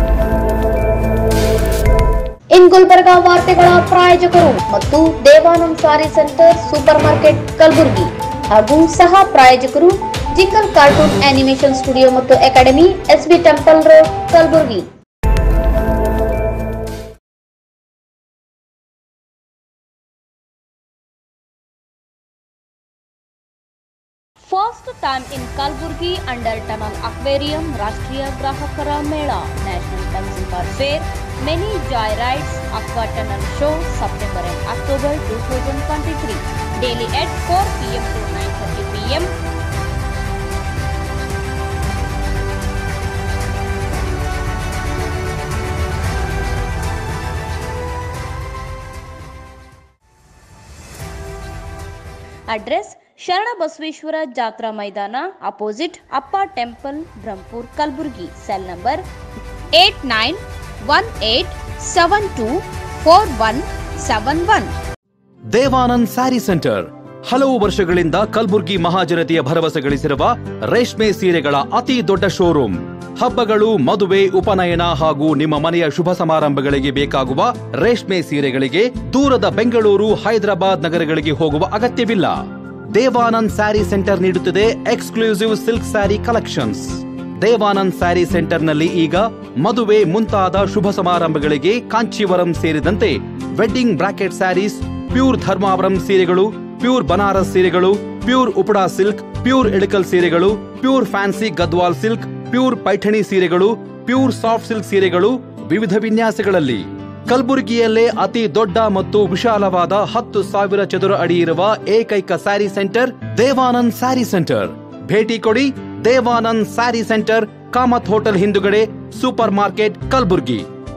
ಇನ್ ಗುಲ್ಬರ್ಗ ವಾರ್ತೆಗಳ ಪ್ರಾಯೋಜಕರು ಮತ್ತು Devanand sari centre supermarket Kalaburagi ಹಾಗೂ ಸಹ ಪ್ರಾಯೋಜಕರು ಜಿಂಗಲ್ ಕಾರ್ಟೂನ್ ಆನಿಮೇಷನ್ ಸ್ಟುಡಿಯೋ ಮತ್ತು academy SB temple road Kalaburagi first time in Kalaburagi under tunnel aquarium ರಾಷ್ಟ್ರೀಯ ಗ್ರಾಹಕರ ಮೇಳ national consumer fair many joy rides aqua tunnel show September and October two thousand twenty three daily at four P M to nine thirty P M address Sharana Basaveshwara ಜಾತ್ರಾ ಮೈದಾನ opposite Appa temple Brahmapur Kalaburagi cell number eight nine one eight seven two four one seven one Devanand sari centre ಹಲವು ವರ್ಷಗಳಿಂದ ಕಲ್ಬುರ್ಗಿ ಮಹಾಜನತೆಯ ಭರವಸೆ ಗಳಿಸಿರುವ ರೇಷ್ಮೆ ಸೀರೆಗಳ ಅತಿ ದೊಡ್ಡ ಶೋರೂಮ್ ಹಬ್ಬಗಳು ಮದುವೆ ಉಪನಯನ ಹಾಗೂ ನಿಮ್ಮ ಮನೆಯ ಶುಭ ಸಮಾರಂಭಗಳಿಗೆ ಬೇಕಾಗುವ ರೇಷ್ಮೆ ಸೀರೆಗಳಿಗೆ ದೂರದ ಬೆಂಗಳೂರು ಹೈದರಾಬಾದ್ ನಗರಗಳಿಗೆ ಹೋಗುವ ಅಗತ್ಯವಿಲ್ಲ ದೇವಾನಂದ್ ಸ್ಯಾರಿ ಸೆಂಟರ್ ನೀಡುತ್ತಿದೆ exclusive silk sari collections Devanand sari ಸೆಂಟರ್ನಲ್ಲಿ ಈಗ ಮದುವೆ ಮುಂತಾದ ಶುಭ ಸಮಾರಂಭಗಳಿಗೆ ಕಾಂಚೀವರಂ ಸೇರಿದಂತೆ wedding brocade saris pure Dharmavaram ಸೀರೆಗಳು ಪ್ಯೂರ್ ಬನಾರಸ್ ಸೀರೆಗಳು pure Uppada silk pure Ilkal ಸೀರೆಗಳು pure fancy Gadwal silk pure Paithani ಸೀರೆಗಳು ಪ್ಯೂರ್ ಸಾಫ್ಟ್ ಸಿಲ್ಕ್ ಸೀರೆಗಳು ವಿವಿಧ ವಿನ್ಯಾಸಗಳಲ್ಲಿ ಕಲಬುರಗಿಯಲ್ಲೇ ಅತಿ ದೊಡ್ಡ ಮತ್ತು ವಿಶಾಲವಾದ ಹತ್ತು ಸಾವಿರ ಚದುರ ಅಡಿ ಇರುವ ಏಕೈಕ ಸ್ಯಾರಿ ಸೆಂಟರ್ ದೇವಾನಂದ್ ಸ್ಯಾರಿ ಸೆಂಟರ್ ಭೇಟಿ ಕೊಡಿ ದೇವಾನಂದ್ ಸ್ಯಾರಿ ಸೆಂಟರ್ ಕಾಮತ್ ಹೋಟೆಲ್ ಹಿಂದುಗಡೆ ಸೂಪರ್ ಮಾರ್ಕೆಟ್ ಕಲಬುರ್ಗಿ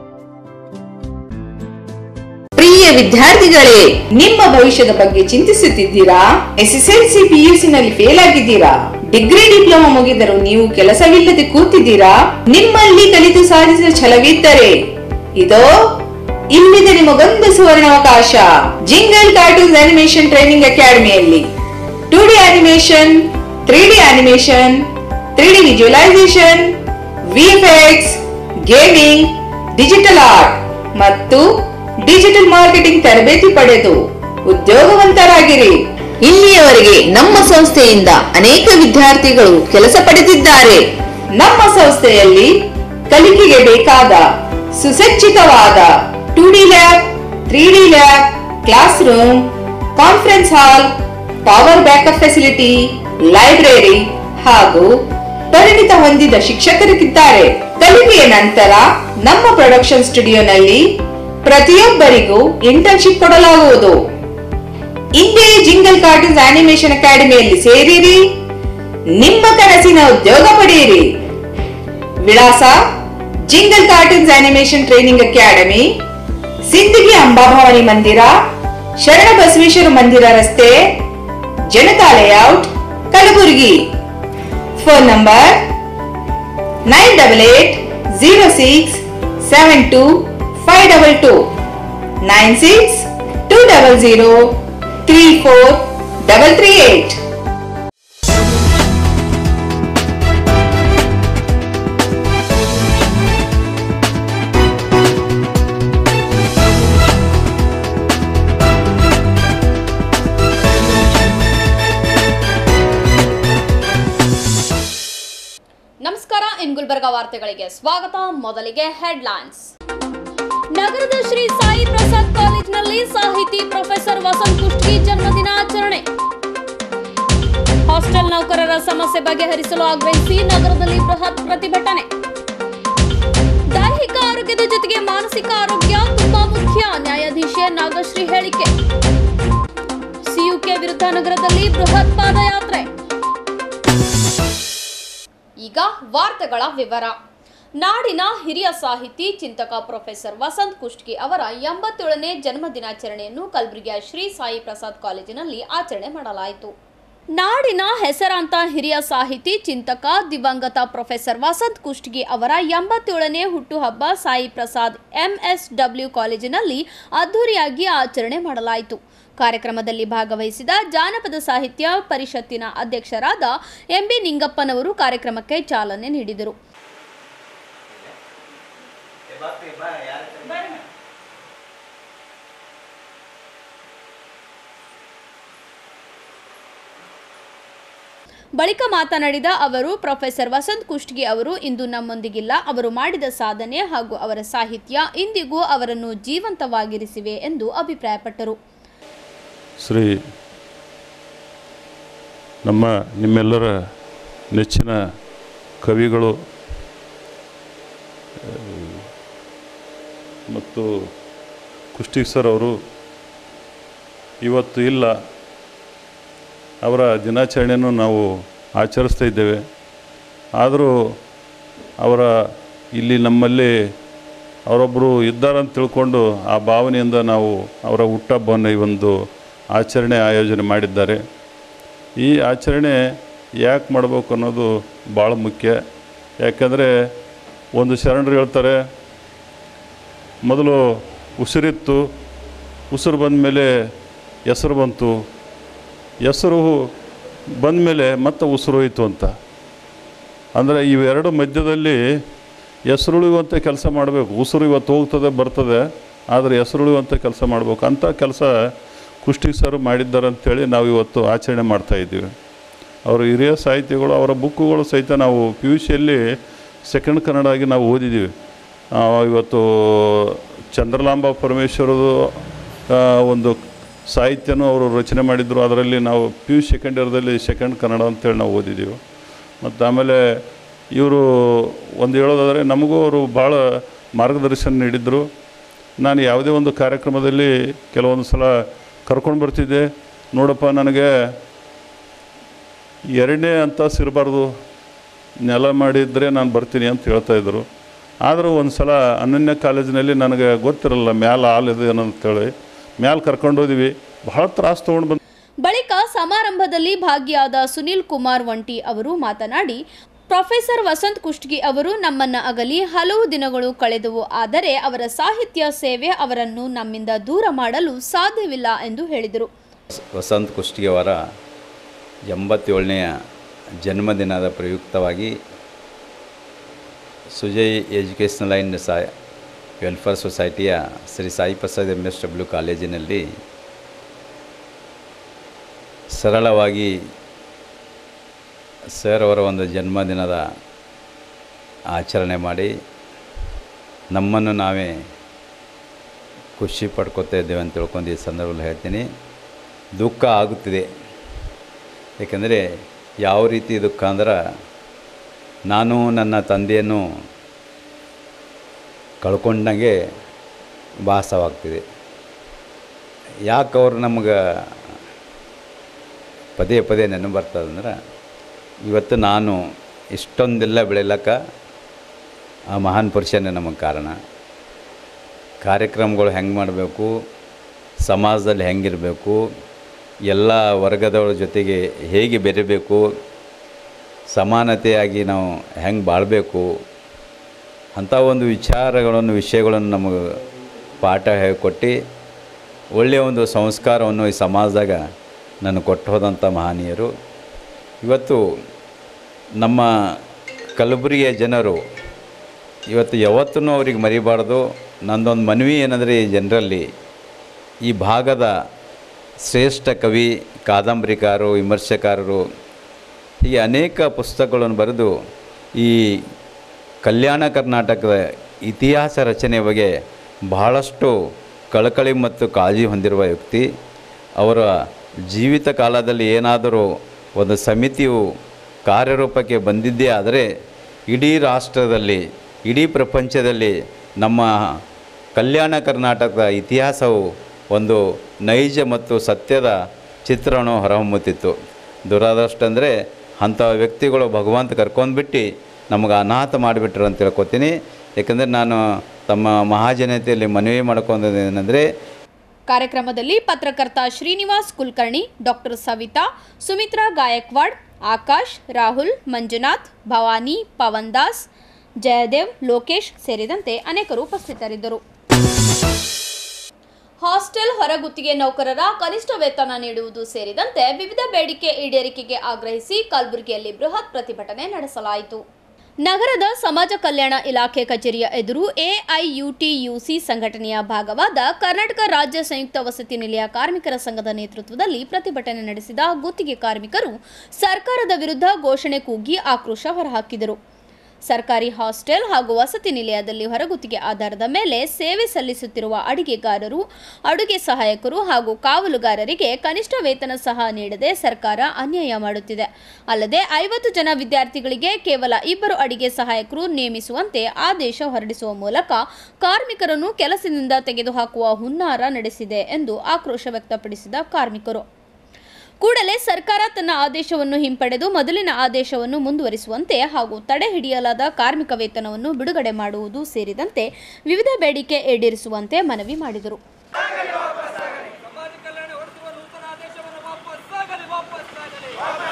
ಪ್ರಿಯ ವಿದ್ಯಾರ್ಥಿಗಳೇ ನಿಮ್ಮ ಭವಿಷ್ಯದ ಬಗ್ಗೆ ಚಿಂತಿಸುತ್ತಿದ್ದೀರಾ ಎಸ್ಎಸ್ಎಲ್ಸಿ ಪಿಯುಸಿ ನಲ್ಲಿ ಫೇಲ್ ಆಗಿದ್ದೀರಾ ಡಿಗ್ರಿ ಡಿಪ್ಲೊಮಾ ಮುಗಿದರೂ ನೀವು ಕೆಲಸವಿಲ್ಲದೆ ಕೂತಿದ್ದೀರಾ ನಿಮ್ಮಲ್ಲಿ ಕಲಿತು ಸಾಧಿಸುವ ಛಲವಿದ್ದರೆ ಇದೋ ಇಲ್ಲಿದೆ ನಿಮಗೊಂದು ಸುವರ್ಣಾವಕಾಶ ಜಿಂಗಲ್ ಕಾರ್ಟೂನ್ಸ್ ಅನಿಮೇಷನ್ ಟ್ರೈನಿಂಗ್ ಅಕಾಡೆಮಿಯಲ್ಲಿ two D animation three D animation three D visualisation VFX gaming digital art ಮತ್ತು ಡಿಜಿಟಲ್ ಮಾರ್ಕೆಟಿಂಗ್ ತರಬೇತಿ ಪಡೆದು ಉದ್ಯೋಗವಂತರಾಗಿರಿ ಇಲ್ಲಿಯವರೆಗೆ ನಮ್ಮ ಸಂಸ್ಥೆಯಿಂದ ಅನೇಕ ವಿದ್ಯಾರ್ಥಿಗಳು ಕೆಲಸ ಪಡೆದಿದ್ದಾರೆ ನಮ್ಮ ಸಂಸ್ಥೆಯಲ್ಲಿ ಕಲಿಕೆಗೆ ಬೇಕಾದ ಸುಸಜ್ಜಿತವಾದ two D lab three D lab class room conference hall power backup facility library ಹಾಗೂ ಪರಿಣಿತ ಹೊಂದಿದ ಶಿಕ್ಷಕರಿದ್ದಾರೆ ಕಲಿಕೆಯ ನಂತರ ನಮ್ಮ ಪ್ರೊಡಕ್ಷನ್ ಸ್ಟುಡಿಯೋನಲ್ಲಿ ಪ್ರತಿಯೊಬ್ಬರಿಗೂ ಇಂಟರ್ನ್ಶಿಪ್ ಕೊಡಲಾಗುವುದು ಇಂದೇ ಜಿಂಗಲ್ ಕಾರ್ಟೂನ್ಸ್ ಆನಿಮೇಷನ್ ಅಕಾಡೆಮಿಯಲ್ಲಿ ಸೇರಿರಿ ನಿಮ್ಮ ಕನಸಿನ ಉದ್ಯೋಗ ಪಡೆಯಿರಿ ವಿಳಾಸ jingle cartoons animation training academy Sindagi Ambabhavani ಮಂದಿರ ಶರಣ ಬಸವೇಶ್ವರ ಮಂದಿರ ರಸ್ತೆ Janata layout Kalaburagi phone number nine double eight zero six seven two five double two nine six two double zero three four double three eight ನಮಸ್ಕಾರ ಇನ್ ಗುಲ್ಬರ್ಗ ವಾರ್ತೆಗಳಿಗೆ ಸ್ವಾಗತ ಮೊದಲಿಗೆ ಹೆಡ್ಲೈನ್ಸ್ ನಗರದ ಶ್ರೀ ಸಾಯಿ ಪ್ರಸಾದ್ ಕಾಲೇಜಿನಲ್ಲಿ ಸಾಹಿತಿ ಪ್ರೊಫೆಸರ್ ವಸಂತ್ ಕುಷ್ಟಗಿ ಜನ್ಮದಿನಾಚರಣೆ ಹಾಸ್ಟೆಲ್ ನೌಕರರ ಸಮಸ್ಯೆ ಬಗೆಹರಿಸಲು ಆಗ್ರಹಿಸಿ ನಗರದಲ್ಲಿ ಬೃಹತ್ ಪ್ರತಿಭಟನೆ ದೈಹಿಕ ಆರೋಗ್ಯದ ಜೊತೆಗೆ ಮಾನಸಿಕ ಆರೋಗ್ಯ ತುಂಬಾ ಮುಖ್ಯ ನ್ಯಾಯಾಧೀಶೆ ನಾಗಶ್ರೀ ಹೇಳಿಕೆ ಸಿಯುಕೆ ವಿರುದ್ಧ ನಗರದಲ್ಲಿ ಬೃಹತ್ ಪಾದಯಾತ್ರೆ ಈಗ ವಾರ್ತೆಗಳ ವಿವರ ನಾಡಿನ ಹಿರಿಯ ಸಾಹಿತಿ ಚಿಂತಕ ಪ್ರೊಫೆಸರ್ ವಸಂತ್ ಕುಷ್ಟಗಿ ಅವರ ಎಂಬತ್ತೇಳನೇ ಜನ್ಮ ದಿನಾಚರಣೆಯನ್ನು ಕಲಬುರಗಿಯ ಶ್ರೀ ಸಾಯಿ ಪ್ರಸಾದ್ ಕಾಲೇಜಿನಲ್ಲಿ ಆಚರಣೆ ಮಾಡಲಾಯಿತು ನಾಡಿನ ಹೆಸರಾಂತ ಹಿರಿಯ ಸಾಹಿತಿ ಚಿಂತಕ ದಿವಂಗತ ಪ್ರೊಫೆಸರ್ ವಸಂತ್ ಕುಷ್ಟಗಿ ಅವರ ಎಂಬತ್ತೇಳನೇ ಹುಟ್ಟುಹಬ್ಬ ಸಾಯಿ ಪ್ರಸಾದ್ ಎಂಎಸ್ಡಬ್ಲ್ಯೂ ಕಾಲೇಜಿನಲ್ಲಿ ಅದ್ದೂರಿಯಾಗಿ ಆಚರಣೆ ಮಾಡಲಾಯಿತು ಕಾರ್ಯಕ್ರಮದಲ್ಲಿ ಭಾಗವಹಿಸಿದ ಜಾನಪದ ಸಾಹಿತ್ಯ ಪರಿಷತ್ತಿನ ಅಧ್ಯಕ್ಷರಾದ ಎಂಬಿ ನಿಂಗಪ್ಪನವರು ಕಾರ್ಯಕ್ರಮಕ್ಕೆ ಚಾಲನೆ ನೀಡಿದರು ಬಳಿಕ ಮಾತನಾಡಿದ ಅವರು ಪ್ರೊಫೆಸರ್ ವಸಂತ್ ಕುಷ್ಟಗಿ ಅವರು ಇಂದು ನಮ್ಮೊಂದಿಗಿಲ್ಲ ಅವರು ಮಾಡಿದ ಸಾಧನೆ ಹಾಗೂ ಅವರ ಸಾಹಿತ್ಯ ಇಂದಿಗೂ ಅವರನ್ನು ಜೀವಂತವಾಗಿರಿಸಿವೆ ಎಂದು ಅಭಿಪ್ರಾಯಪಟ್ಟರು ಶ್ರೀ ನಮ್ಮ ನಿಮ್ಮೆಲ್ಲರ ನೆಚ್ಚಿನ ಕವಿಗಳು ಆ, ಮತ್ತು ಕುಷ್ಟಿಗ್ ಸರ್ ಅವರು ಇವತ್ತು ಇಲ್ಲ ಅವರ ದಿನಾಚರಣೆಯನ್ನು ನಾವು ಆಚರಿಸ್ತಾ ಇದ್ದೇವೆ ಆದರೂ ಅವರ ಇಲ್ಲಿ ನಮ್ಮಲ್ಲಿ ಅವರೊಬ್ಬರು ಇದ್ದಾರಂತ ತಿಳ್ಕೊಂಡು ಆ ಭಾವನೆಯಿಂದ ನಾವು ಅವರ ಹುಟ್ಟಹಬ್ಬವನ್ನು ಈ ಒಂದು ಆಚರಣೆ ಆಯೋಜನೆ ಮಾಡಿದ್ದಾರೆ ಈ ಆಚರಣೆ ಯಾಕೆ ಮಾಡಬೇಕು ಅನ್ನೋದು ಭಾಳ ಮುಖ್ಯ ಯಾಕಂದರೆ ಒಂದು ಶರಣರು ಹೇಳ್ತಾರೆ ಮೊದಲು ಉಸಿರಿತ್ತು ಉಸಿರು ಬಂದ ಮೇಲೆ ಹೆಸರು ಬಂತು ಹೆಸರು ಬಂದ ಮೇಲೆ ಮತ್ತೆ ಉಸಿರು ಹೋಯಿತು ಅಂತ ಅಂದರೆ ಇವೆರಡು ಮಧ್ಯದಲ್ಲಿ ಹೆಸರುಳಿಯುವಂಥ ಕೆಲಸ ಮಾಡಬೇಕು ಉಸಿರು ಇವತ್ತು ಹೋಗ್ತದೆ ಬರ್ತದೆ ಆದರೆ ಹೆಸರುಳಿಯುವಂಥ ಕೆಲಸ ಮಾಡಬೇಕು ಅಂಥ ಕೆಲಸ ಕುಷ್ಟಿಗ್ ಸರ್ ಮಾಡಿದ್ದಾರೆ ಅಂತೇಳಿ ನಾವು ಇವತ್ತು ಆಚರಣೆ ಮಾಡ್ತಾ ಇದ್ದೀವಿ ಅವರು ಹಿರಿಯ ಸಾಹಿತಿಗಳು ಅವರ ಬುಕ್ಕುಗಳು ಸಹಿತ ನಾವು ಪಿ ಯು ಸಿಯಲ್ಲಿ ಸೆಕೆಂಡ್ ಕನ್ನಡ ಆಗಿ ನಾವು ಓದಿದ್ದೀವಿ ಆ, ಇವತ್ತು ಚಂದ್ರಲಾಂಬ ಪರಮೇಶ್ವರದು ಆ, ಒಂದು ಸಾಹಿತ್ಯನೂ ಅವರು ರಚನೆ ಮಾಡಿದ್ರು ಅದರಲ್ಲಿ ನಾವು ಪಿ ಯು ಸೆಕೆಂಡ್ ಇಯರ್ದಲ್ಲಿ ಸೆಕೆಂಡ್ ಕನ್ನಡ ಅಂತೇಳಿ ನಾವು ಓದಿದ್ದೀವಿ ಮತ್ತು ಆಮೇಲೆ ಇವರು ಒಂದು ಹೇಳೋದಾದರೆ ನಮಗೂ ಅವರು ಭಾಳ ಮಾರ್ಗದರ್ಶನ ನೀಡಿದರು ನಾನು ಯಾವುದೇ ಒಂದು ಕಾರ್ಯಕ್ರಮದಲ್ಲಿ ಕೆಲವೊಂದು ಸಲ ಕರ್ಕೊಂಡು ಬರ್ತಿದ್ದೆ ನೋಡಪ್ಪ ನನಗೆ ಎರಡನೇ ಅಂತಸ್ತು ಇರಬಾರ್ದು ನೆಲ ಮಾಡಿದರೆ ನಾನು ಬರ್ತೀನಿ ಅಂತ ಹೇಳ್ತಾಯಿದ್ರು ಆದರೂ ಒಂದು ಸಲ ಅನನ್ಯ ಕಾಲೇಜಿನಲ್ಲಿ ನನಗೆ ಗೊತ್ತಿರಲ್ಲ ಮ್ಯಾಲ ಹಾಲಿದೆ ಅಂತೇಳಿ ಮ್ಯಾಲೆ ಕರ್ಕೊಂಡು ಹೋದ್ವಿ ಭಾಳ ತ್ರಾಸು ತೊಗೊಂಡು ಬಂದು ಬಳಿಕ ಸಮಾರಂಭದಲ್ಲಿ ಭಾಗಿಯಾದ ಸುನಿಲ್ ಕುಮಾರ್ ವಂಟಿ ಅವರು ಮಾತನಾಡಿ ಪ್ರೊಫೆಸರ್ ವಸಂತ್ ಕುಷ್ಟಗಿ ಅವರು ನಮ್ಮನ್ನ ಅಗಲಿ ಹಲವು ದಿನಗಳು ಕಳೆದವು ಆದರೆ ಅವರ ಸಾಹಿತ್ಯ ಸೇವೆ ಅವರನ್ನು ನಮ್ಮಿಂದ ದೂರ ಮಾಡಲು ಸಾಧ್ಯವಿಲ್ಲ ಎಂದು ಹೇಳಿದರು ವಸಂತ್ ಕುಷ್ಟಗಿಯವರ ಎಂಬತ್ತೇಳನೆಯ ಜನ್ಮದಿನದ ಪ್ರಯುಕ್ತವಾಗಿ ಸುಜಯ್ ಎಜುಕೇಷನಲ್ ಆ್ಯಂಡ್ ಸಾ ವೆಲ್ಫೇರ್ ಸೊಸೈಟಿಯ Shri Sai Prasad M S W ಕಾಲೇಜಿನಲ್ಲಿ ಸರಳವಾಗಿ ಸರ್ ಅವರ ಒಂದು ಜನ್ಮದಿನದ ಆಚರಣೆ ಮಾಡಿ ನಮ್ಮನ್ನು ನಾವೇ ಖುಷಿ ಪಡ್ಕೊತಾ ಇದ್ದೇವೆ ಅಂತ ತಿಳ್ಕೊಂಡು ಈ ಸಂದರ್ಭದಲ್ಲಿ ಹೇಳ್ತೀನಿ ದುಃಖ ಆಗುತ್ತಿದೆ ಏಕೆಂದರೆ ಯಾವ ರೀತಿ ದುಃಖ ಅಂದ್ರೆ ನಾನು ನನ್ನ ತಂದೆಯನ್ನು ಕಳ್ಕೊಂಡಂಗೆ ಭಾಸವಾಗ್ತಿದೆ ಯಾಕೆ ಅವ್ರು ನಮಗೆ ಪದೇ ಪದೇ ನೆನಪು ಬರ್ತದಂದ್ರೆ ಇವತ್ತು ನಾನು ಇಷ್ಟೊಂದೆಲ್ಲ ಬೆಳೆಯಲಕ್ಕ ಆ ಮಹಾನ್ ಪುರುಷನೇ ನಮಗೆ ಕಾರಣ ಕಾರ್ಯಕ್ರಮಗಳು ಹೆಂಗೆ ಮಾಡಬೇಕು ಸಮಾಜದಲ್ಲಿ ಹೆಂಗಿರಬೇಕು ಎಲ್ಲ ವರ್ಗದವರ ಜೊತೆಗೆ ಹೇಗೆ ಬೆರಿಬೇಕು ಸಮಾನತೆಯಾಗಿ ನಾವು ಹೆಂಗೆ ಬಾಳಬೇಕು ಅಂಥ ಒಂದು ವಿಚಾರಗಳನ್ನು ವಿಷಯಗಳನ್ನು ನಮಗೆ ಪಾಠ ಹೇಳಿಕೊಟ್ಟು ಒಳ್ಳೆಯ ಒಂದು ಸಂಸ್ಕಾರವನ್ನು ಈ ಸಮಾಜದಾಗ ನನಗೆ ಕೊಟ್ಟು ಹೋದಂಥ ಮಹನೀಯರು ಇವತ್ತು ನಮ್ಮ ಕಲಬುರಗಿಯ ಜನರು ಇವತ್ತು ಯಾವತ್ತೂ ಅವ್ರಿಗೆ ಮರಿಬಾರ್ದು ನಂದೊಂದು ಮನವಿ ಏನಂದರೆ ಈ ಜನರಲ್ಲಿ ಈ ಭಾಗದ ಶ್ರೇಷ್ಠ ಕವಿ ಕಾದಂಬರಿಕಾರರು ವಿಮರ್ಶಕಾರರು ಹೀಗೆ ಅನೇಕ ಪುಸ್ತಕಗಳನ್ನು ಬರೆದು ಈ ಕಲ್ಯಾಣ ಕರ್ನಾಟಕದ ಇತಿಹಾಸ ರಚನೆ ಬಗ್ಗೆ ಬಹಳಷ್ಟು ಕಳಕಳಿ ಮತ್ತು ಕಾಳಜಿ ಹೊಂದಿರುವ ವ್ಯಕ್ತಿ ಅವರ ಜೀವಿತ ಕಾಲದಲ್ಲಿ ಏನಾದರೂ ಒಂದು ಸಮಿತಿಯು ಕಾರ್ಯರೂಪಕ್ಕೆ ಬಂದಿದ್ದೇ ಆದರೆ ಇಡೀ ರಾಷ್ಟ್ರದಲ್ಲಿ ಇಡೀ ಪ್ರಪಂಚದಲ್ಲಿ ನಮ್ಮ ಕಲ್ಯಾಣ ಕರ್ನಾಟಕದ ಇತಿಹಾಸವು ಒಂದು ನೈಜ ಮತ್ತು ಸತ್ಯದ ಚಿತ್ರಣವು ಹೊರಹೊಮ್ಮುತ್ತಿತ್ತು ದುರಾದೃಷ್ಟ ಅಂದರೆ ಅಂಥ ವ್ಯಕ್ತಿಗಳು ಭಗವಂತ ಕರ್ಕೊಂಡ್ಬಿಟ್ಟು ನಮಗೆ ಅನಾಥ ಮಾಡಿಬಿಟ್ರು ಅಂತ ತಿಳ್ಕೊತೀನಿ ಯಾಕಂದರೆ ನಾನು ತಮ್ಮ ಮಹಾಜನತೆಯಲ್ಲಿ ಮನವಿ ಮಾಡ್ಕೊಂಡೇನೆಂದರೆ ಕಾರ್ಯಕ್ರಮದಲ್ಲಿ ಪತ್ರಕರ್ತ ಶ್ರೀನಿವಾಸ್ ಕುಲಕರ್ಣಿ ಡಾಕ್ಟರ್ ಸವಿತಾ ಸುಮಿತ್ರಾ ಗಾಯಕ್ವಾಡ್ ಆಕಾಶ್ ರಾಹುಲ್ ಮಂಜುನಾಥ್ ಭವಾನಿ ಪವನ್ ದಾಸ್ ಜಯದೇವ್ ಲೋಕೇಶ್ ಸೇರಿದಂತೆ ಅನೇಕರು ಉಪಸ್ಥಿತರಿದ್ದರು ಹಾಸ್ಟೆಲ್ ಹೊರಗುತ್ತಿಗೆ ನೌಕರರ ಕನಿಷ್ಠ ವೇತನ ನೀಡುವುದು ಸೇರಿದಂತೆ ವಿವಿಧ ಬೇಡಿಕೆ ಈಡೇರಿಕೆಗೆ ಆಗ್ರಹಿಸಿ ಕಲಬುರಗಿಯಲ್ಲಿ ಬೃಹತ್ ಪ್ರತಿಭಟನೆ ನಡೆಸಲಾಯಿತು ನಗರದ ಸಮಾಜ ಕಲ್ಯಾಣ ಇಲಾಖೆ ಕಚೇರಿಯ ಎದುರು ಎಐಯುಟಿಯುಸಿ ಸಂಘಟನೆಯ ಭಾಗವಾದ ಕರ್ನಾಟಕ ರಾಜ್ಯ ಸಂಯುಕ್ತ ವಸತಿ ನಿಲಯ ಕಾರ್ಮಿಕರ ಸಂಘದ ನೇತೃತ್ವದಲ್ಲಿ ಪ್ರತಿಭಟನೆ ನಡೆಸಿದ ಗುತ್ತಿಗೆ ಕಾರ್ಮಿಕರು ಸರ್ಕಾರದ ವಿರುದ್ಧ ಘೋಷಣೆ ಕೂಗಿ ಆಕ್ರೋಶ ಹೊರಹಾಕಿದರು ಸರ್ಕಾರಿ ಹಾಸ್ಟೆಲ್ ಹಾಗೂ ವಸತಿ ನಿಲಯದಲ್ಲಿ ಹೊರಗುತ್ತಿಗೆ ಆಧಾರದ ಮೇಲೆ ಸೇವೆ ಸಲ್ಲಿಸುತ್ತಿರುವ ಅಡಿಗೆಗಾರರು ಅಡುಗೆ ಸಹಾಯಕರು ಹಾಗೂ ಕಾವಲುಗಾರರಿಗೆ ಕನಿಷ್ಠ ವೇತನ ಸಹ ನೀಡದೆ ಸರ್ಕಾರ ಅನ್ಯಾಯ ಮಾಡುತ್ತಿದೆ ಅಲ್ಲದೆ ಐವತ್ತು ಜನ ವಿದ್ಯಾರ್ಥಿಗಳಿಗೆ ಕೇವಲ ಇಬ್ಬರು ಅಡಿಗೆ ಸಹಾಯಕರು ನೇಮಿಸುವಂತೆ ಆದೇಶ ಹೊರಡಿಸುವ ಮೂಲಕ ಕಾರ್ಮಿಕರನ್ನು ಕೆಲಸದಿಂದ ತೆಗೆದುಹಾಕುವ ಹುನ್ನಾರ ನಡೆಸಿದೆ ಎಂದು ಆಕ್ರೋಶ ವ್ಯಕ್ತಪಡಿಸಿದ ಕಾರ್ಮಿಕರು ಕೂಡಲೇ ಸರ್ಕಾರ ತನ್ನ ಆದೇಶವನ್ನು ಹಿಂಪಡೆದು ಮೊದಲಿನ ಆದೇಶವನ್ನು ಮುಂದುವರಿಸುವಂತೆ ಹಾಗೂ ತಡೆ ಹಿಡಿಯಲಾದ ಕಾರ್ಮಿಕ ವೇತನವನ್ನು ಬಿಡುಗಡೆ ಮಾಡುವುದು ಸೇರಿದಂತೆ ವಿವಿಧ ಬೇಡಿಕೆ ಈಡೇರಿಸುವಂತೆ ಮನವಿ ಮಾಡಿದರು ಸಮಾಜ ಕಲ್ಯಾಣ ಹೊರಡಿಸುವ ನೂತನ ಆದೇಶವನ್ನು ವಾಪಸ್ಸಾಗಲಿ ವಾಪಸ್ಸಾಗಲಿ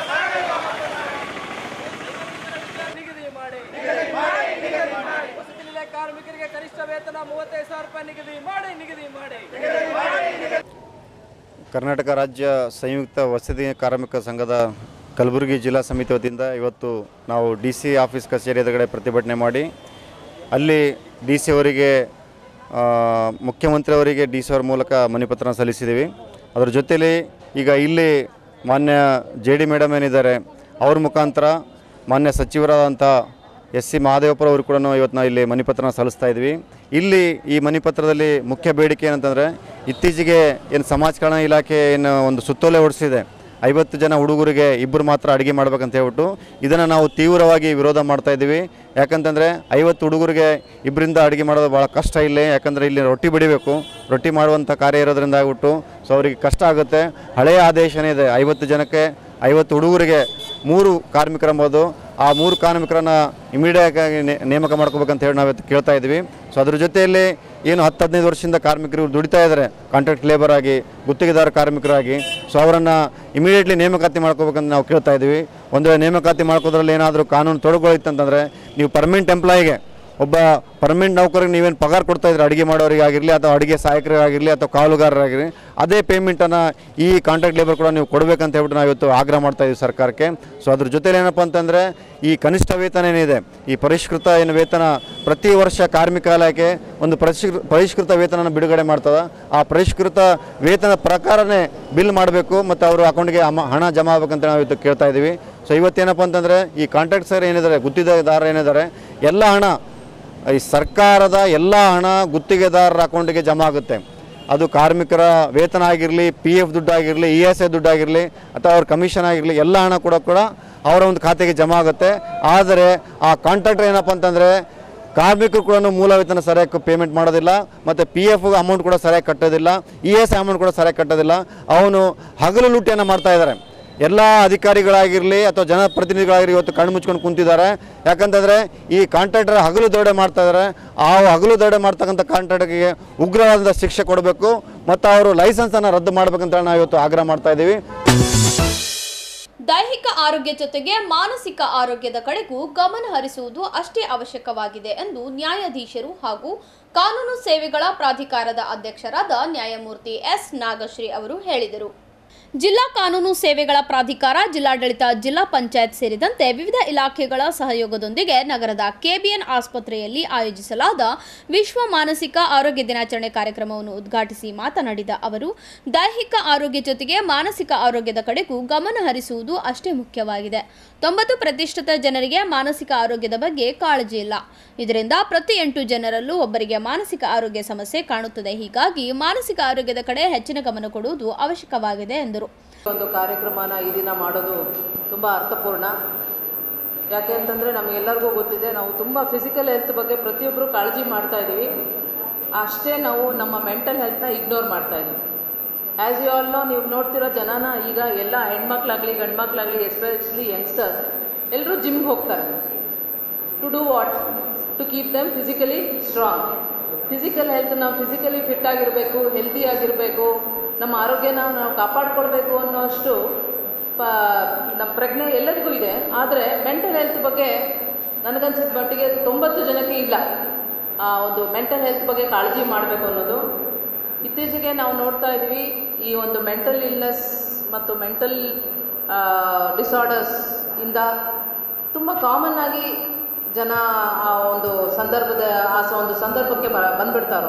ನಿಗದಿ ಮಾಡಿ ವಸತಿ ನಿಲಯ ಕಾರ್ಮಿಕರಿಗೆ ಕನಿಷ್ಠ ವೇತನ ಮೂವತ್ತೈದು ಸಾವಿರ ರೂಪಾಯಿ ನಿಗದಿ ಮಾಡಿ ನಿಗದಿ ಮಾಡಿ ಕರ್ನಾಟಕ ರಾಜ್ಯ ಸಂಯುಕ್ತ ವಸತಿ ಕಾರ್ಮಿಕ ಸಂಘದ ಕಲಬುರಗಿ ಜಿಲ್ಲಾ ಸಮಿತಿ ವತಿಯಿಂದ ಇವತ್ತು ನಾವು ಡಿ ಸಿ ಆಫೀಸ್ ಕಚೇರಿ ಎದುರುಗಡೆ ಪ್ರತಿಭಟನೆ ಮಾಡಿ ಅಲ್ಲಿ ಡಿ ಸಿ ಅವರಿಗೆ ಆ, ಮುಖ್ಯಮಂತ್ರಿ ಅವರಿಗೆ ಡಿ ಸಿ ಅವರ ಮೂಲಕ ಮನವಿಪತ್ರ ಸಲ್ಲಿಸಿದ್ದೀವಿ ಅದರ ಜೊತೆಯಲ್ಲಿ ಈಗ ಇಲ್ಲಿ ಮಾನ್ಯ ಜೆ ಡಿ ಮೇಡಮ್ ಏನಿದ್ದಾರೆ ಅವ್ರ ಮುಖಾಂತರ ಮಾನ್ಯ ಸಚಿವರಾದಂಥ ಎಸ್ ಸಿ ಮಹಾದೇವಪುರ ಅವರು ಕೂಡ ಇವತ್ತು ನಾವು ಇಲ್ಲಿ ಮನಿಪತ್ರನ ಸಲ್ಲಿಸ್ತಾ ಇದ್ವಿ ಇಲ್ಲಿ ಈ ಮನಿಪತ್ರದಲ್ಲಿ ಮುಖ್ಯ ಬೇಡಿಕೆ ಏನಂತಂದರೆ ಇತ್ತೀಚೆಗೆ ಏನು ಸಮಾಜ ಕಲ್ಯಾಣ ಇಲಾಖೆ ಏನು ಒಂದು ಸುತ್ತೋಲೆ ಹೊಡಿಸಿದೆ ಐವತ್ತು ಜನ ಹುಡುಗರಿಗೆ ಇಬ್ಬರು ಮಾತ್ರ ಅಡುಗೆ ಮಾಡ್ಬೇಕಂತ ಹೇಳ್ಬಿಟ್ಟು ಇದನ್ನು ನಾವು ತೀವ್ರವಾಗಿ ವಿರೋಧ ಮಾಡ್ತಾ ಇದ್ದೀವಿ ಯಾಕಂತಂದರೆ ಐವತ್ತು ಹುಡುಗರಿಗೆ ಇಬ್ಬರಿಂದ ಅಡುಗೆ ಮಾಡೋದು ಭಾಳ ಕಷ್ಟ ಇಲ್ಲಿ ಯಾಕಂದರೆ ಇಲ್ಲಿ ರೊಟ್ಟಿ ಬಡಿಬೇಕು ರೊಟ್ಟಿ ಮಾಡುವಂಥ ಕಾರ್ಯ ಇರೋದ್ರಿಂದ ಆಗ್ಬಿಟ್ಟು ಸೊ ಅವರಿಗೆ ಕಷ್ಟ ಆಗುತ್ತೆ ಹಳೆಯ ಆದೇಶನೇ ಇದೆ ಐವತ್ತು ಜನಕ್ಕೆ ಐವತ್ತು ಹುಡುಗರಿಗೆ ಮೂರು ಕಾರ್ಮಿಕರಂಬೋದು ಆ ಮೂರು ಕಾರ್ಮಿಕರನ್ನ ಇಮಿಡಿಯೇಟ್ ಆಗಿ ನೇ- ನೇಮಕ ಮಾಡ್ಕೋಬೇಕಂತ ಹೇಳಿ ನಾವು ಇವತ್ತು ಕೇಳ್ತಾ ಇದ್ವಿ ಸೊ ಅದ್ರ ಜೊತೆಯಲ್ಲಿ ಏನು ಹತ್ತು ಹದಿನೈದು ವರ್ಷದಿಂದ ಕಾರ್ಮಿಕರು ದುಡಿತಾ ಇದ್ದಾರೆ ಕಾಂಟ್ರಾಕ್ಟ್ ಲೇಬರ್ ಆಗಿ ಗುತ್ತಿಗೆದಾರ ಕಾರ್ಮಿಕರಾಗಿ ಸೊ ಅವರನ್ನು ಇಮಿಡಿಯೇಟ್ಲಿ ನೇಮಕಾತಿ ಮಾಡ್ಕೋಬೇಕಂತ ನಾವು ಕೇಳ್ತಾ ಇದ್ವಿ ಒಂದು ವೇಳೆ ನೇಮಕಾತಿ ಮಾಡ್ಕೋದ್ರಲ್ಲಿ ಏನಾದರೂ ಕಾನೂನು ತೊಡಗೊಳಿತ್ತಂತಂದರೆ ನೀವು ಪರ್ಮನೆಂಟ್ ಎಂಪ್ಲಾಯಿಗೆ ಒಬ್ಬ ಪರ್ಮನೆಂಟ್ ನೌಕರಿಗೆ ನೀವೇನು ಪಗಾರ ಕೊಡ್ತಾ ಇದ್ರೆ ಅಡುಗೆ ಮಾಡೋರಿಗೆ ಆಗಿರಲಿ ಅಥವಾ ಅಡುಗೆ ಸಹಾಯಕರಿಗಾಗಿರಲಿ ಅಥವಾ ಕಾವಲುಗಾರರಾಗಿರಲಿ ಅದೇ ಪೇಮೆಂಟನ್ನು ಈ ಕಾಂಟ್ರಾಕ್ಟ್ ಲೇಬರ್ ಕೂಡ ನೀವು ಕೊಡಬೇಕಂತ ಹೇಳ್ಬಿಟ್ಟು ನಾವು ಇವತ್ತು ಆಗ್ರಹ ಮಾಡ್ತಾ ಇದ್ದೀವಿ ಸರ್ಕಾರಕ್ಕೆ ಸೊ ಅದ್ರ ಜೊತೆಲಿ ಏನಪ್ಪ ಅಂತಂದರೆ ಈ ಕನಿಷ್ಠ ವೇತನ ಏನಿದೆ ಈ ಪರಿಷ್ಕೃತ ಏನು ವೇತನ ಪ್ರತಿ ವರ್ಷ ಕಾರ್ಮಿಕ ಇಲಾಖೆ ಒಂದು ಪರಿಷ್ಕೃತ ಪರಿಷ್ಕೃತ ವೇತನ ಬಿಡುಗಡೆ ಮಾಡ್ತದೆ ಆ ಪರಿಷ್ಕೃತ ವೇತನ ಪ್ರಕಾರನೇ ಬಿಲ್ ಮಾಡಬೇಕು ಮತ್ತು ಅವರು ಅಕೌಂಟ್ಗೆ ಅಮ ಹಣ ಜಮಾ ಆಗ್ಬೇಕಂತ ನಾವು ಇವತ್ತು ಕೇಳ್ತಾ ಇದ್ದೀವಿ ಸೊ ಇವತ್ತೇನಪ್ಪ ಅಂತಂದರೆ ಈ ಕಾಂಟ್ರಾಕ್ಟ್ ಸರ್ ಏನಿದ್ದಾರೆ ಗುತ್ತಿಗೆದಾರ ಏನಿದ್ದಾರೆ ಎಲ್ಲ ಹಣ ಈ ಸರ್ಕಾರದ ಎಲ್ಲ ಹಣ ಗುತ್ತಿಗೆದಾರರ ಅಕೌಂಟಿಗೆ ಜಮಾ ಆಗುತ್ತೆ ಅದು ಕಾರ್ಮಿಕರ ವೇತನ ಆಗಿರಲಿ ಪಿ ಎಫ್ ದುಡ್ಡು ಆಗಿರಲಿ ಇ ಎಸ್ ಐ ದುಡ್ಡು ಆಗಿರಲಿ ಅಥವಾ ಅವ್ರ ಕಮಿಷನ್ ಆಗಿರಲಿ ಎಲ್ಲ ಹಣ ಕೂಡ ಕೂಡ ಅವರ ಒಂದು ಖಾತೆಗೆ ಜಮಾ ಆಗುತ್ತೆ ಆದರೆ ಆ ಕಾಂಟ್ರಾಕ್ಟರ್ ಏನಪ್ಪ ಅಂತಂದರೆ ಕಾರ್ಮಿಕರು ಕೂಡ ಮೂಲ ವೇತನ ಸರಿಯಾಗಿ ಪೇಮೆಂಟ್ ಮಾಡೋದಿಲ್ಲ ಮತ್ತು ಪಿ ಎಫ್ ಅಮೌಂಟ್ ಕೂಡ ಸರಿಯಾಗಿ ಕಟ್ಟೋದಿಲ್ಲ ಇ ಎಸ್ ಐ ಅಮೌಂಟ್ ಕೂಡ ಸರಿಯಾಗಿ ಕಟ್ಟೋದಿಲ್ಲ ಅವನು ಹಗಲು ಲೂಟಿಯನ್ನು ಮಾಡ್ತಾ ಇದ್ದಾರೆ ಎಲ್ಲ ಅಧಿಕಾರಿಗಳಾಗಿರಲಿ ಅಥವಾ ಜನಪ್ರತಿನಿಧಿಗಳಾಗಿರಲಿ ಇವತ್ತು ಕಣ್ಣು ಮುಚ್ಕೊಂಡು ಕುಂತಿದ್ದಾರೆ ಯಾಕಂತಂದರೆ ಈ ಕಾಂಟ್ರಾಕ್ಟರ್ ಹಗಲು ದರೋಡೆ ಮಾಡ್ತಾ ಇದ್ದಾರೆ ಆ ಹಗಲು ದರೋಡೆ ಮಾಡ್ತಕ್ಕಂಥ ಕಾಂಟ್ರಾಕ್ಟರ್ಗೆ ಉಗ್ರವಾದ ಶಿಕ್ಷೆ ಕೊಡಬೇಕು ಮತ್ತು ಅವರು ಲೈಸೆನ್ಸನ್ನು ರದ್ದು ಮಾಡಬೇಕಂತ ನಾವು ಇವತ್ತು ಆಗ್ರಹ ಮಾಡ್ತಾ ಇದ್ದೀವಿ ದೈಹಿಕ ಆರೋಗ್ಯ ಜೊತೆಗೆ ಮಾನಸಿಕ ಆರೋಗ್ಯದ ಕಡೆಗೂ ಗಮನ ಹರಿಸುವುದು ಅಷ್ಟೇ ಅವಶ್ಯಕವಾಗಿದೆ ಎಂದು ನ್ಯಾಯಾಧೀಶರು ಹಾಗೂ ಕಾನೂನು ಸೇವೆಗಳ ಪ್ರಾಧಿಕಾರದ ಅಧ್ಯಕ್ಷರಾದ ನ್ಯಾಯಮೂರ್ತಿ ಎಸ್ ನಾಗಶ್ರೀ ಅವರು ಹೇಳಿದರು ಜಿಲ್ಲಾ ಕಾನೂನು ಸೇವೆಗಳ ಪ್ರಾಧಿಕಾರ ಜಿಲ್ಲಾಡಳಿತ ಜಿಲ್ಲಾ ಪಂಚಾಯತ್ ಸೇರಿದಂತೆ ವಿವಿಧ ಇಲಾಖೆಗಳ ಸಹಯೋಗದೊಂದಿಗೆ ನಗರದ ಕೆಬಿಎನ್ ಆಸ್ಪತ್ರೆಯಲ್ಲಿ ಆಯೋಜಿಸಲಾದ ವಿಶ್ವ ಮಾನಸಿಕ ಆರೋಗ್ಯ ದಿನಾಚರಣೆ ಕಾರ್ಯಕ್ರಮವನ್ನು ಉದ್ಘಾಟಿಸಿ ಮಾತನಾಡಿದ ಅವರು ದೈಹಿಕ ಆರೋಗ್ಯ ಜೊತೆಗೆ ಮಾನಸಿಕ ಆರೋಗ್ಯದ ಕಡೆಗೂ ಗಮನ ಹರಿಸುವುದು ಅಷ್ಟೇ ಮುಖ್ಯವಾಗಿದೆ ತೊಂಬತ್ತು ಪ್ರತಿಶತ ಜನರಿಗೆ ಮಾನಸಿಕ ಆರೋಗ್ಯದ ಬಗ್ಗೆ ಕಾಳಜಿ ಇಲ್ಲ ಇದರಿಂದ ಪ್ರತಿ ಎಂಟು ಜನರಲ್ಲೂ ಒಬ್ಬರಿಗೆ ಮಾನಸಿಕ ಆರೋಗ್ಯ ಸಮಸ್ಯೆ ಕಾಣುತ್ತದೆ ಹೀಗಾಗಿ ಮಾನಸಿಕ ಆರೋಗ್ಯದ ಕಡೆ ಹೆಚ್ಚಿನ ಗಮನ ಕೊಡುವುದು ಅವಶ್ಯಕವಾಗಿದೆ ಎಂದರು ಒಂದು ಕಾರ್ಯಕ್ರಮನ ಈ ದಿನ ಮಾಡೋದು ತುಂಬ ಅರ್ಥಪೂರ್ಣ ಯಾಕೆ ಅಂತಂದರೆ ನಮಗೆಲ್ಲರಿಗೂ ಗೊತ್ತಿದೆ ನಾವು ತುಂಬ ಫಿಸಿಕಲ್ ಹೆಲ್ತ್ ಬಗ್ಗೆ ಪ್ರತಿಯೊಬ್ಬರು ಕಾಳಜಿ ಮಾಡ್ತಾ ಇದ್ದೀವಿ ಅಷ್ಟೇ ನಾವು ನಮ್ಮ ಮೆಂಟಲ್ ಹೆಲ್ತ್ನ ಇಗ್ನೋರ್ ಮಾಡ್ತಾ ಇದ್ದೀವಿ ಆ್ಯಸ್ ಯು ಆಲ್ ನೋ ನೀವು ನೋಡ್ತಿರೋ ಜನನ ಈಗ ಎಲ್ಲ ಹೆಣ್ಮಕ್ಳಾಗಲಿ ಗಂಡ್ಮಕ್ಳಾಗಲಿ ಎಸ್ಪೆಷಲಿ ಯಂಗ್ಸ್ಟರ್ಸ್ ಎಲ್ಲರೂ ಜಿಮ್ಗೆ ಹೋಗ್ತಾರೆ to do what to keep them physically strong physical health ನಾವು ಫಿಸಿಕಲಿ ಫಿಟ್ ಆಗಿರಬೇಕು ಹೆಲ್ದಿ ಆಗಿರಬೇಕು ನಮ್ಮ ಆರೋಗ್ಯನ ನಾವು ಕಾಪಾಡ್ಕೊಳ್ಬೇಕು ಅನ್ನೋಷ್ಟು ಪ ನಮ್ಮ ಪ್ರಜ್ಞೆ ಎಲ್ಲರಿಗೂ ಇದೆ ಆದರೆ ಮೆಂಟಲ್ ಹೆಲ್ತ್ ಬಗ್ಗೆ ನನಗನ್ಸಿದ ಮಟ್ಟಿಗೆ ತೊಂಬತ್ತು ಜನಕ್ಕೆ ಇಲ್ಲ ಆ ಒಂದು ಮೆಂಟಲ್ ಹೆಲ್ತ್ ಬಗ್ಗೆ ಕಾಳಜಿ ಮಾಡಬೇಕು ಅನ್ನೋದು ಇತ್ತೀಚೆಗೆ ನಾವು ನೋಡ್ತಾ ಇದ್ವಿ ಈ ಒಂದು ಮೆಂಟಲ್ ಇಲ್ನೆಸ್ ಮತ್ತು ಮೆಂಟಲ್ ಡಿಸಾರ್ಡರ್ಸ್ ಇಂದ ತುಂಬ ಕಾಮನ್ ಆಗಿ ಜನ ಆ ಒಂದು ಸಂದರ್ಭದ ಆ ಸ- ಒಂದು ಸಂದರ್ಭಕ್ಕೆ ಬ ಬಂದ್ಬಿಡ್ತಾರೋ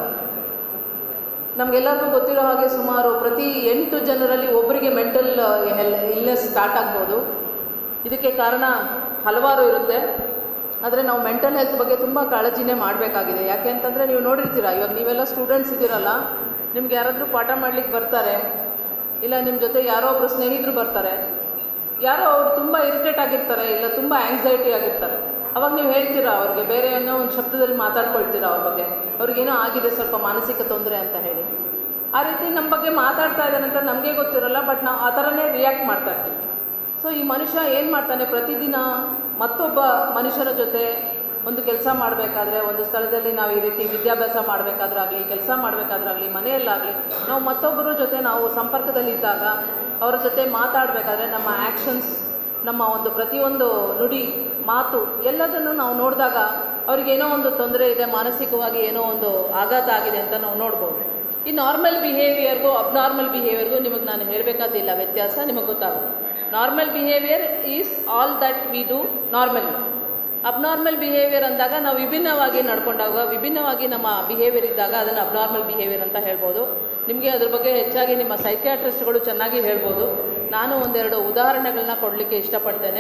ನಮಗೆಲ್ಲರಿಗೂ ಗೊತ್ತಿರೋ ಹಾಗೆ ಸುಮಾರು ಪ್ರತಿ ಎಂಟು ಜನರಲ್ಲಿ ಒಬ್ಬರಿಗೆ ಮೆಂಟಲ್ ಹೆಲ್ ಇಲ್ನೆಸ್ ಸ್ಟಾರ್ಟ್ ಆಗ್ಬೋದು ಇದಕ್ಕೆ ಕಾರಣ ಹಲವಾರು ಇರುತ್ತೆ ಆದರೆ ನಾವು ಮೆಂಟಲ್ ಹೆಲ್ತ್ ಬಗ್ಗೆ ತುಂಬ ಕಾಳಜಿನೇ ಮಾಡಬೇಕಾಗಿದೆ ಯಾಕೆ ಅಂತಂದರೆ ನೀವು ನೋಡಿರ್ತೀರ ಇವಾಗ ನೀವೆಲ್ಲ ಸ್ಟೂಡೆಂಟ್ಸ್ ಇದ್ದೀರಲ್ಲ ನಿಮ್ಗೆ ಯಾರಾದರೂ ಪಾಠ ಮಾಡ್ಲಿಕ್ಕೆ ಬರ್ತಾರೆ ಇಲ್ಲ ನಿಮ್ಮ ಜೊತೆ ಯಾರೋ ಒಬ್ಬರು ಸ್ನೇಹಿತರು ಬರ್ತಾರೆ ಯಾರೋ ಅವ್ರು ತುಂಬ ಇರಿಟೇಟ್ ಆಗಿರ್ತಾರೆ ಇಲ್ಲ ತುಂಬ ಆ್ಯಂಗ್ಸೈಟಿ ಆಗಿರ್ತಾರೆ ಅವಾಗ ನೀವು ಹೇಳ್ತೀರಾ ಅವ್ರಿಗೆ ಬೇರೆ ಏನೋ ಒಂದು ಶಬ್ದದಲ್ಲಿ ಮಾತಾಡ್ಕೊಳ್ತೀರಾ ಅವ್ರ ಬಗ್ಗೆ ಅವ್ರಿಗೇನೋ ಆಗಿದೆ ಸ್ವಲ್ಪ ಮಾನಸಿಕ ತೊಂದರೆ ಅಂತ ಹೇಳಿ ಆ ರೀತಿ ನಮ್ಮ ಬಗ್ಗೆ ಮಾತಾಡ್ತಾ ಇದ್ದಾನೆ ಅಂತ ನಮಗೆ ಗೊತ್ತಿರಲ್ಲ ಬಟ್ ನಾವು ಆ ಥರನೇ ರಿಯಾಕ್ಟ್ ಮಾಡ್ತಾ ಇರ್ತೀವಿ ಸೊ ಈ ಮನುಷ್ಯ ಏನು ಮಾಡ್ತಾನೆ ಪ್ರತಿದಿನ ಮತ್ತೊಬ್ಬ ಮನುಷ್ಯರ ಜೊತೆ ಒಂದು ಕೆಲಸ ಮಾಡಬೇಕಾದ್ರೆ ಒಂದು ಸ್ಥಳದಲ್ಲಿ ನಾವು ಈ ರೀತಿ ವಿದ್ಯಾಭ್ಯಾಸ ಮಾಡಬೇಕಾದ್ರಾಗಲಿ ಕೆಲಸ ಮಾಡಬೇಕಾದ್ರಾಗಲಿ ಮನೆಯಲ್ಲಾಗಲಿ ನಾವು ಮತ್ತೊಬ್ಬರ ಜೊತೆ ನಾವು ಸಂಪರ್ಕದಲ್ಲಿದ್ದಾಗ ಅವರ ಜೊತೆ ಮಾತಾಡಬೇಕಾದ್ರೆ ನಮ್ಮ ಆ್ಯಕ್ಷನ್ಸ್ ನಮ್ಮ ಒಂದು ಪ್ರತಿಯೊಂದು ನುಡಿ ಮಾತು ಎಲ್ಲದನ್ನು ನಾವು ನೋಡಿದಾಗ ಅವ್ರಿಗೇನೋ ಒಂದು ತೊಂದರೆ ಇದೆ ಮಾನಸಿಕವಾಗಿ ಏನೋ ಒಂದು ಆಘಾತ ಆಗಿದೆ ಅಂತ ನಾವು ನೋಡ್ಬೋದು ಈ ನಾರ್ಮಲ್ ಬಿಹೇವಿಯರ್ಗೂ ಅಬ್ನಾರ್ಮಲ್ ಬಿಹೇವಿಯರ್ಗೂ ನಿಮಗೆ ನಾನು ಹೇಳಬೇಕಾದಿಲ್ಲ ವ್ಯತ್ಯಾಸ ನಿಮಗೆ ಗೊತ್ತಾಗುತ್ತೆ normal behaviour is all that we do normally abnormal behaviour ಅಂದಾಗ ನಾವು ವಿಭಿನ್ನವಾಗಿ ನಡ್ಕೊಂಡಾಗ ವಿಭಿನ್ನವಾಗಿ ನಮ್ಮ ಬಿಹೇವಿಯರ್ ಇದ್ದಾಗ ಅದನ್ನು ಅಬ್ನಾರ್ಮಲ್ ಬಿಹೇವಿಯರ್ ಅಂತ ಹೇಳ್ಬೋದು ನಿಮಗೆ ಅದ್ರ ಬಗ್ಗೆ ಹೆಚ್ಚಾಗಿ ನಿಮ್ಮ ಸೈಕ್ಯಾಟ್ರಿಸ್ಟ್ಗಳು ಚೆನ್ನಾಗಿ ಹೇಳ್ಬೋದು ನಾನು ಒಂದೆರಡು ಉದಾಹರಣೆಗಳನ್ನ ಕೊಡಲಿಕ್ಕೆ ಇಷ್ಟಪಡ್ತೇನೆ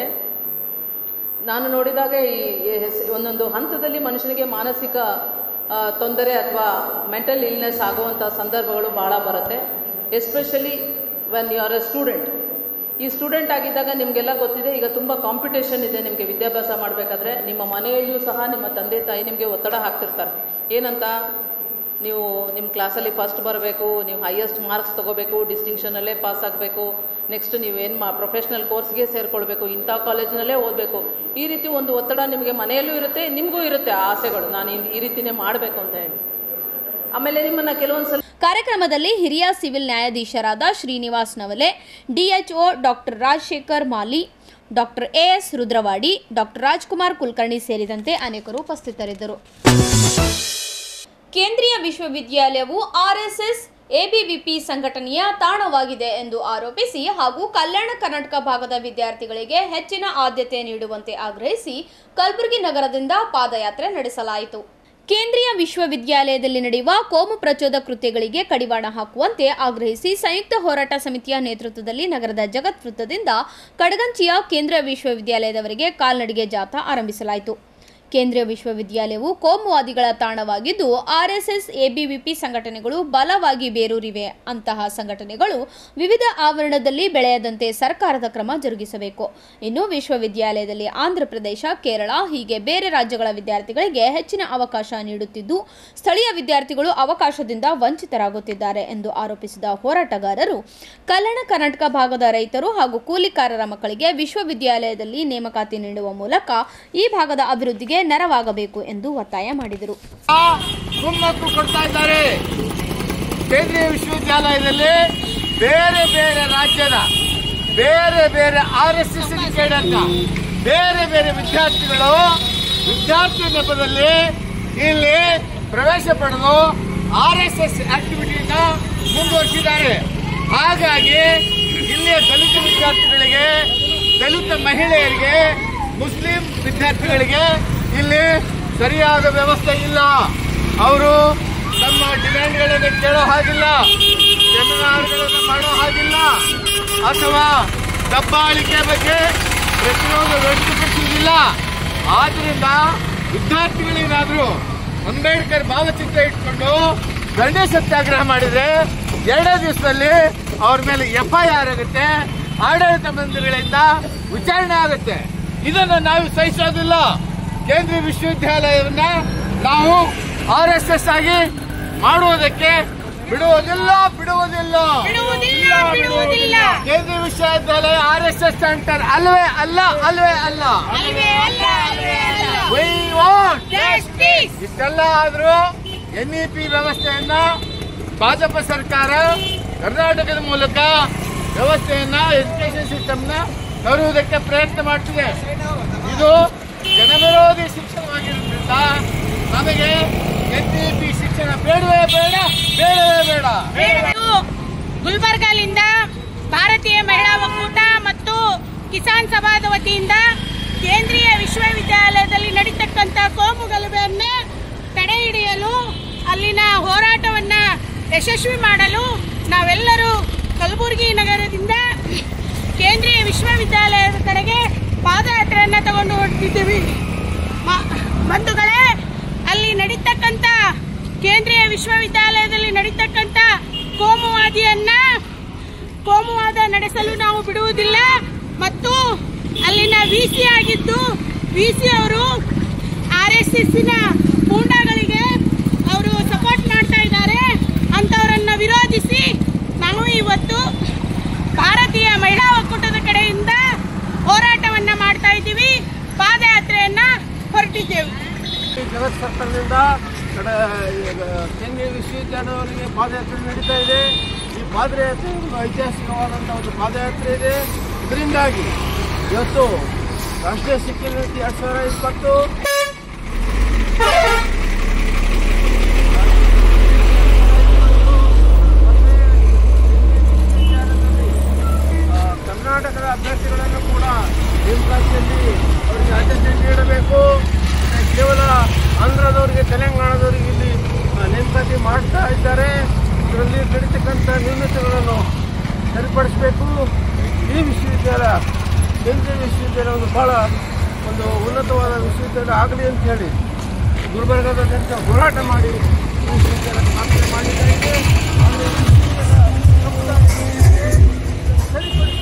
ನಾನು ನೋಡಿದಾಗ ಈ ಈ ಹೆಸ್- ಒಂದೊಂದು ಹಂತದಲ್ಲಿ ಮನುಷ್ಯನಿಗೆ ಮಾನಸಿಕ ಆ, ತೊಂದರೆ ಅಥವಾ ಮೆಂಟಲ್ ಇಲ್ನೆಸ್ ಆಗುವಂಥ ಸಂದರ್ಭಗಳು ಭಾಳ ಬರುತ್ತೆ especially when you are a student ಈ ಸ್ಟೂಡೆಂಟ್ ಆಗಿದ್ದಾಗ ನಿಮಗೆಲ್ಲ ಗೊತ್ತಿದೆ ಈಗ ತುಂಬ ಕಾಂಪಿಟೇಷನ್ ಇದೆ ನಿಮಗೆ ವಿದ್ಯಾಭ್ಯಾಸ ಮಾಡಬೇಕಾದ್ರೆ ನಿಮ್ಮ ಮನೆಯಲ್ಲಿಯೂ ಸಹ ನಿಮ್ಮ ತಂದೆ ತಾಯಿ ನಿಮಗೆ ಒತ್ತಡ ಹಾಕ್ತಿರ್ತಾರೆ ಏನಂತ ನೀವು ನಿಮ್ಮ ಕ್ಲಾಸಲ್ಲಿ ಫಸ್ಟ್ ಬರಬೇಕು ನೀವು ಹೈಯೆಸ್ಟ್ ಮಾರ್ಕ್ಸ್ ತೊಗೋಬೇಕು ಡಿಸ್ಟಿಂಕ್ಷನಲ್ಲೇ ಪಾಸ್ ಆಗಬೇಕು ನೆಕ್ಸ್ಟ್ ನೀವೇನು ಮಾ ಪ್ರೊಫೆಷ್ನಲ್ ಕೋರ್ಸ್ಗೆ ಸೇರಿಕೊಳ್ಬೇಕು ಇಂಥ ಕಾಲೇಜಿನಲ್ಲೇ ಓದಬೇಕು ಈ ರೀತಿ ಒಂದು ಒತ್ತಡ ನಿಮಗೆ ಮನೆಯಲ್ಲೂ ಇರುತ್ತೆ ನಿಮಗೂ ಇರುತ್ತೆ ಆ ಆಸೆಗಳು ನಾನು ಈ- ಈ ರೀತಿನೇ ಮಾಡಬೇಕು ಅಂತ ಹೇಳಿ ಆಮೇಲೆ ನಿಮ್ಮನ್ನು ಕೆಲವೊಂದು ಸಲ ಕಾರ್ಯಕ್ರಮದಲ್ಲಿ ಹಿರಿಯ ಸಿವಿಲ್ ನ್ಯಾಯಾಧೀಶರಾದ Srinivas Navale DHO doctor Rajashekhar Mali doctor AS Rudrawadi doctor Rajkumar Kulkarni ಸೇರಿದಂತೆ ಅನೇಕರು ಉಪಸ್ಥಿತರಿದ್ದರು ಕೇಂದ್ರೀಯ ವಿಶ್ವವಿದ್ಯಾಲಯವು ಆರ್ಎಸ್ಎಸ್ ಎಬಿವಿಪಿ ಸಂಘಟನೆಯ ತಾಣವಾಗಿದೆ ಎಂದು ಆರೋಪಿಸಿ ಹಾಗೂ ಕಲ್ಯಾಣ ಕರ್ನಾಟಕ ಭಾಗದ ವಿದ್ಯಾರ್ಥಿಗಳಿಗೆ ಹೆಚ್ಚಿನ ಆದ್ಯತೆ ನೀಡುವಂತೆ ಆಗ್ರಹಿಸಿ ಕಲಬುರಗಿ ನಗರದಿಂದ ಪಾದಯಾತ್ರೆ ನಡೆಸಲಾಯಿತು ಕೇಂದ್ರೀಯ ವಿಶ್ವವಿದ್ಯಾಲಯದಲ್ಲಿ ನಡೆಯುವ ಕೋಮು ಪ್ರಚೋದ ಕೃತ್ಯಗಳಿಗೆ ಕಡಿವಾಣ ಹಾಕುವಂತೆ ಆಗ್ರಹಿಸಿ ಸಂಯುಕ್ತ ಹೋರಾಟ ಸಮಿತಿಯ ನೇತೃತ್ವದಲ್ಲಿ ನಗರದ ಜಗತ್ ವೃತ್ತದಿಂದ ಕಡಗಂಚಿಯ ಕೇಂದ್ರೀಯ ವಿಶ್ವವಿದ್ಯಾಲಯದವರೆಗೆ ಕಾಲ್ನಡಿಗೆ ಜಾಥಾ ಆರಂಭಿಸಲಾಯಿತು ಕೇಂದ್ರೀಯ ವಿಶ್ವವಿದ್ಯಾಲಯವು ಕೋಮುವಾದಿಗಳ ತಾಣವಾಗಿದ್ದು ಆರ್ಎಸ್ಎಸ್ ಎಬಿವಿಪಿ ಸಂಘಟನೆಗಳು ಬಲವಾಗಿ ಬೇರೂರಿವೆ ಅಂತಹ ಸಂಘಟನೆಗಳು ವಿವಿಧ ಆವರಣದಲ್ಲಿ ಬೆಳೆಯದಂತೆ ಸರ್ಕಾರದ ಕ್ರಮ ಜರುಗಿಸಬೇಕು ಇನ್ನು ವಿಶ್ವವಿದ್ಯಾಲಯದಲ್ಲಿ ಆಂಧ್ರಪ್ರದೇಶ ಕೇರಳ ಹೀಗೆ ಬೇರೆ ರಾಜ್ಯಗಳ ವಿದ್ಯಾರ್ಥಿಗಳಿಗೆ ಹೆಚ್ಚಿನ ಅವಕಾಶ ನೀಡುತ್ತಿದ್ದು ಸ್ಥಳೀಯ ವಿದ್ಯಾರ್ಥಿಗಳು ಅವಕಾಶದಿಂದ ವಂಚಿತರಾಗುತ್ತಿದ್ದಾರೆ ಎಂದು ಆರೋಪಿಸಿದ ಹೋರಾಟಗಾರರು ಕಲ್ಯಾಣ ಕರ್ನಾಟಕ ಭಾಗದ ರೈತರು ಹಾಗೂ ಕೂಲಿಕಾರರ ಮಕ್ಕಳಿಗೆ ವಿಶ್ವವಿದ್ಯಾಲಯದಲ್ಲಿ ನೇಮಕಾತಿ ನೀಡುವ ಮೂಲಕ ಈ ಭಾಗದ ಅಭಿವೃದ್ಧಿಗೆ ನೆರವಾಗಬೇಕು ಎಂದು ಒತ್ತಾಯ ಮಾಡಿದರು ಕುಮ್ಮಕ್ಕು ಕೊಡ್ತಾ ಇದ್ದಾರೆ ಕೇಂದ್ರೀಯ ವಿಶ್ವವಿದ್ಯಾಲಯದಲ್ಲಿ ಬೇರೆ ಬೇರೆ ರಾಜ್ಯದ ಬೇರೆ ಬೇರೆ ಆರ್ ಎಸ್ ಎಸ್ ಕೇಳಂತ ಬೇರೆ ಬೇರೆ ವಿದ್ಯಾರ್ಥಿಗಳು ವಿದ್ಯಾರ್ಥಿ ನೆಪದಲ್ಲಿ ಇಲ್ಲಿ ಪ್ರವೇಶ ಪಡೆದು ಆರ್ ಎಸ್ ಎಸ್ ಆಕ್ಟಿವಿಟಿಯಿಂದ ಮುಂದುವರಿಸಿದ್ದಾರೆ ಹಾಗಾಗಿ ಇಲ್ಲಿಯ ದಲಿತ ವಿದ್ಯಾರ್ಥಿಗಳಿಗೆ ದಲಿತ ಮಹಿಳೆಯರಿಗೆ ಮುಸ್ಲಿಂ ವಿದ್ಯಾರ್ಥಿಗಳಿಗೆ ಇಲ್ಲಿ ಸರಿಯಾದ ವ್ಯವಸ್ಥೆ ಇಲ್ಲ ಅವರು ತಮ್ಮ ಡಿಮ್ಯಾಂಡ್ಗಳನ್ನು ಕೇಳೋ ಹಾಗಿಲ್ಲ ಸೆಮಿನಾರ್ಗಳನ್ನು ಮಾಡೋ ಹಾಗಿಲ್ಲ ಅಥವಾ ದಬ್ಬಾಳಿಕೆ ಬಗ್ಗೆ ಪ್ರತಿರೋಧ ವ್ಯಕ್ತಪಡಿಸುವುದಿಲ್ಲ ಆದ್ರಿಂದ ವಿದ್ಯಾರ್ಥಿಗಳೇನಾದರೂ ಅಂಬೇಡ್ಕರ್ ಭಾವಚಿತ್ರ ಇಟ್ಕೊಂಡು ದಂಡೆ ಸತ್ಯಾಗ್ರಹ ಮಾಡಿದ್ರೆ ಎರಡೇ ದಿವಸದಲ್ಲಿ ಅವ್ರ ಮೇಲೆ ಎಫ್ ಐ ಆರ್ ಆಗುತ್ತೆ ಆಡಳಿತ ಮಂದಿರಗಳಿಂದ ವಿಚಾರಣೆ ಆಗುತ್ತೆ ಇದನ್ನು ನಾವು ಸಹಿಸೋದಿಲ್ಲ ಕೇಂದ್ರೀಯ ವಿಶ್ವವಿದ್ಯಾಲಯವನ್ನ ನಾವು ಆರ್ ಎಸ್ ಎಸ್ ಆಗಿ ಮಾಡುವುದಕ್ಕೆ ಬಿಡುವುದಿಲ್ಲ ಬಿಡುವುದಿಲ್ಲ ಇಲ್ಲ, ಬಿಡುವುದಿಲ್ಲ ಕೇಂದ್ರೀಯ ವಿಶ್ವವಿದ್ಯಾಲಯ ಆರ್ ಎಸ್ ಎಸ್ ಸೆಂಟರ್ ಅಲ್ವೇ ಅಲ್ಲ ಅಲ್ವೇ ಅಲ್ಲ We want ಇಷ್ಟೆಲ್ಲ ಆದ್ರೂ ಎನ್ ಇ ಪಿ ವ್ಯವಸ್ಥೆಯನ್ನ ಭಾಜಪ ಸರ್ಕಾರ ಕರ್ನಾಟಕದ ಮೂಲಕ ವ್ಯವಸ್ಥೆಯನ್ನ ಎಜುಕೇಶನ್ ಸಿಸ್ಟಮ್ನ ತರುವುದಕ್ಕೆ ಪ್ರಯತ್ನ ಮಾಡ್ತಿದೆ ಇದು ಜನವಿರೋಧಿ ಶಿಕ್ಷಣವಾಗಿರೋದ್ರಿಂದ ನಮಗೆ ಎನ್ ಇ ಪಿ ಶಿಕ್ಷಣ ಬೇಡವೇ ಬೇಡ ಬೇಡವೇ ಬೇಡ ಗುಲ್ಬರ್ಗಾಲಿಂದ ಭಾರತೀಯ ಮಹಿಳಾ ಒಕ್ಕೂಟ ಮತ್ತು ಕಿಸಾನ್ ಸಭಾದ ವತಿಯಿಂದ ಕೇಂದ್ರೀಯ ವಿಶ್ವವಿದ್ಯಾಲಯದಲ್ಲಿ ನಡೀತಕ್ಕಂಥ ಕೋಮು ಗಲಭೆಯನ್ನ ತಡೆ ಹಿಡಿಯಲು ಅಲ್ಲಿನ ಹೋರಾಟವನ್ನ ಯಶಸ್ವಿ ಮಾಡಲು ನಾವೆಲ್ಲರೂ ಕಲಬುರಗಿ ನಗರದಿಂದ ಕೇಂದ್ರೀಯ ವಿಶ್ವವಿದ್ಯಾಲಯದ ಕಡೆಗೆ ಪಾದಯಾತ್ರೆಯನ್ನು ತಗೊಂಡು ಹೊರಟಿದ್ದೀವಿ ಮ- ಬಂಧುಗಳೇ ಅಲ್ಲಿ ನಡೀತಕ್ಕಂಥ ಕೇಂದ್ರೀಯ ವಿಶ್ವವಿದ್ಯಾಲಯದಲ್ಲಿ ನಡೀತಕ್ಕಂಥ ಕೋಮುವಾದಿಯನ್ನ ಕೋಮುವಾದ ನಡೆಸಲು ನಾವು ಬಿಡುವುದಿಲ್ಲ ಮತ್ತು ಅಲ್ಲಿನ ವಿ ಸಿ ಆಗಿದ್ದು ವಿ ಸಿ ಅವರು ಆರ್ ಎಸ್ ಎಸ್ಸಿನ ಗೂಂಡಾಗಳಿಗೆ ಅವರು ಸಪೋರ್ಟ್ ಮಾಡ್ತಾ ಇದ್ದಾರೆ ಅಂಥವರನ್ನ ವಿರೋಧಿಸಿ ನಾವು ಇವತ್ತು ಭಾರತೀಯ ಮಹಿಳಾ ಒಕ್ಕೂಟದ ಕಡೆಯಿಂದ ಹೋರಾಟವನ್ನ ಮಾಡ್ತಾ ಇದ್ದೀವಿ ಪಾದಯಾತ್ರೆಯನ್ನ ಹೊರಟಿದ್ದೇವೆ ಜಗತ್ ಸರ್ಕಾರದಿಂದ ಕಡೆ ಈಗ ಕೇಂದ್ರೀಯ ವಿಶ್ವವಿದ್ಯಾಲಯವರಿಗೆ ಪಾದಯಾತ್ರೆ ನಡೀತಾ ಇದೆ ಈ ಪಾದಯಾತ್ರೆ ಒಂದು ಐತಿಹಾಸಿಕವಾದಂಥ ಒಂದು ಪಾದಯಾತ್ರೆ ಇದೆ ಇದರಿಂದಾಗಿ ಇವತ್ತು ರಾಷ್ಟ್ರೀಯ ಶಿಕ್ಷಣ ನೀತಿ ಎರಡು ಸಾವಿರ ಇಪ್ಪತ್ತು ಆ, ಕರ್ನಾಟಕದ ಅಭ್ಯರ್ಥಿಗಳನ್ನು ಕೂಡ ನೇಮಕಾತಿಯಲ್ಲಿ ಅವರಿಗೆ ಆದ್ಯತೆ ನೀಡಬೇಕು ಮತ್ತೆ ಕೇವಲ ಆಂಧ್ರದವರಿಗೆ ತೆಲಂಗಾಣದವರಿಗೆ ಇಲ್ಲಿ ಆ, ನೇಮಕಾತಿ ಮಾಡ್ತಾ ಇದ್ದಾರೆ ಇದರಲ್ಲಿ ನಡೀತಕ್ಕಂಥ ನ್ಯೂನತೆಗಳನ್ನು ಸರಿಪಡಿಸಬೇಕು ಈ ವಿಶ್ವವಿದ್ಯಾಲಯ ಕೇಂದ್ರೀಯ ವಿಶ್ವವಿದ್ಯಾಲಯ ಒಂದು ಭಾಳ ಒಂದು ಉನ್ನತವಾದ ವಿಶ್ವವಿದ್ಯಾಲಯ ಆಗಲಿ ಅಂತ ಹೇಳಿ ಗುಲ್ಬರ್ಗಾದಾದ್ಯಂತ ಹೋರಾಟ ಮಾಡಿ ಈ ವಿಶ್ವವಿದ್ಯಾಲಯ ಸ್ಥಾಪನೆ ಮಾಡಿದ್ದಾರೆ ಆದರೆ ಈ ವಿಶ್ವವಿದ್ಯಾಲಯ ಸರಿಪಡಿಸಿ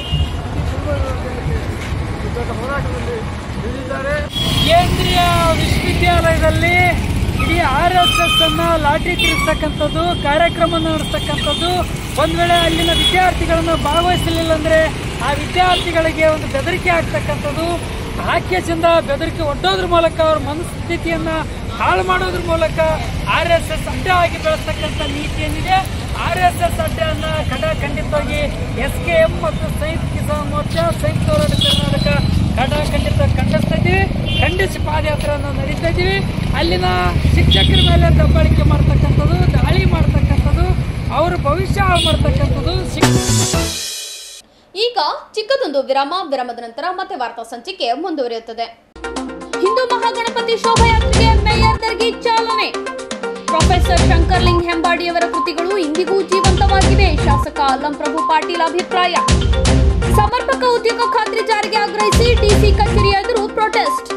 ದೊಡ್ಡ ಹೋರಾಟದಲ್ಲಿ ಇಳಿದಿದ್ದಾರೆ ಕೇಂದ್ರೀಯ ವಿಶ್ವವಿದ್ಯಾಲಯದಲ್ಲಿ ಇಡೀ ಆರ್ ಎಸ್ ಎಸ್ ಅನ್ನ ಲಾಠಿ ತಿರುಗಿಸ್ತಕ್ಕಂಥದ್ದು ಕಾರ್ಯಕ್ರಮ ನಡೆಸ್ತಕ್ಕಂಥದ್ದು ಒಂದ್ ವೇಳೆ ಅಲ್ಲಿನ ವಿದ್ಯಾರ್ಥಿಗಳನ್ನು ಭಾಗವಹಿಸಲಿಲ್ಲ ಅಂದ್ರೆ ಆ ವಿದ್ಯಾರ್ಥಿಗಳಿಗೆ ಒಂದು ಬೆದರಿಕೆ ಆಗ್ತಕ್ಕಂಥದ್ದು ಹಾಕ್ಯದಿಂದ ಬೆದರಿಕೆ ಒಡ್ಡೋದ್ರ ಮೂಲಕ ಅವ್ರ ಮನಸ್ಥಿತಿಯನ್ನ ಹಾಳು ಮಾಡೋದ್ರ ಮೂಲಕ ಆರ್ ಎಸ್ ಎಸ್ ಅಡ್ಡ ಆಗಿ ಬೆಳೆಸ್ತಕ್ಕಂಥ ನೀತಿ ಏನಿದೆ ಆರ್ ಎಸ್ ಎಸ್ ಅಡ್ಡನ್ನ ಖಂಡ ಖಂಡಿತವಾಗಿ ಎಸ್ ಕೆ ಎಂ ಮತ್ತು ಸಂಯುಕ್ತ ಕಿಸಾನ್ ಮೋರ್ಚಾ ಸಂಯುಕ್ತ ಹೋರಾಟ ಕರ್ನಾಟಕ ಖಂಡ ಖಂಡಿತ ಖಂಡಿಸ್ತಾ ಇದ್ದೀವಿ ಖಂಡಿಸಿ ಪಾದಯಾತ್ರೆಯನ್ನು ನಡೀತಾ ಇದ್ದೀವಿ ಅಲ್ಲಿನ ಶಿಕ್ಷಕರ ಮೇಲೆ ದಬ್ಬಾಳಿಕೆ ಮಾಡ್ತಕ್ಕಂಥದ್ದು ದಾಳಿ ಮಾಡ್ತಕ್ಕಂಥದ್ದು ಅವ್ರ ಭವಿಷ್ಯ ಹಾಳು ಮಾಡ್ತಕ್ಕಂಥದ್ದು ಶಿಕ್ಷ ಈಗ ಚಿಕ್ಕದೊಂದು ವಿರಾಮ ವಿರಾಮದ ನಂತರ ಮತ್ತೆ ವಾರ್ತಾ ಸಂಚಿಕೆ ಮುಂದುವರಿಯುತ್ತದೆ ಹಿಂದೂ ಮಹಾಗಣಪತಿ ಶೋಭಾಯಾತ್ರೆಗೆ ಮೇಯರ್ ದರ್ಗಿ ಚಾಲನೆ ಪ್ರೊಫೆಸರ್ ಶಂಕರ್ಲಿಂಗ್ ಹೆಂಬಾಡಿಯವರ ಕೃತಿಗಳು ಇಂದಿಗೂ ಜೀವಂತವಾಗಿವೆ ಶಾಸಕ ಅಲ್ಲಂ ಪ್ರಭು ಪಾಟೀಲ್ ಅಭಿಪ್ರಾಯ ಸಮರ್ಪಕ ಉದ್ಯೋಗ ಖಾತ್ರಿ ಜಾರಿಗೆ ಆಗ್ರಹಿಸಿ ಡಿಸಿ ಕಚೇರಿ ಎದುರು protest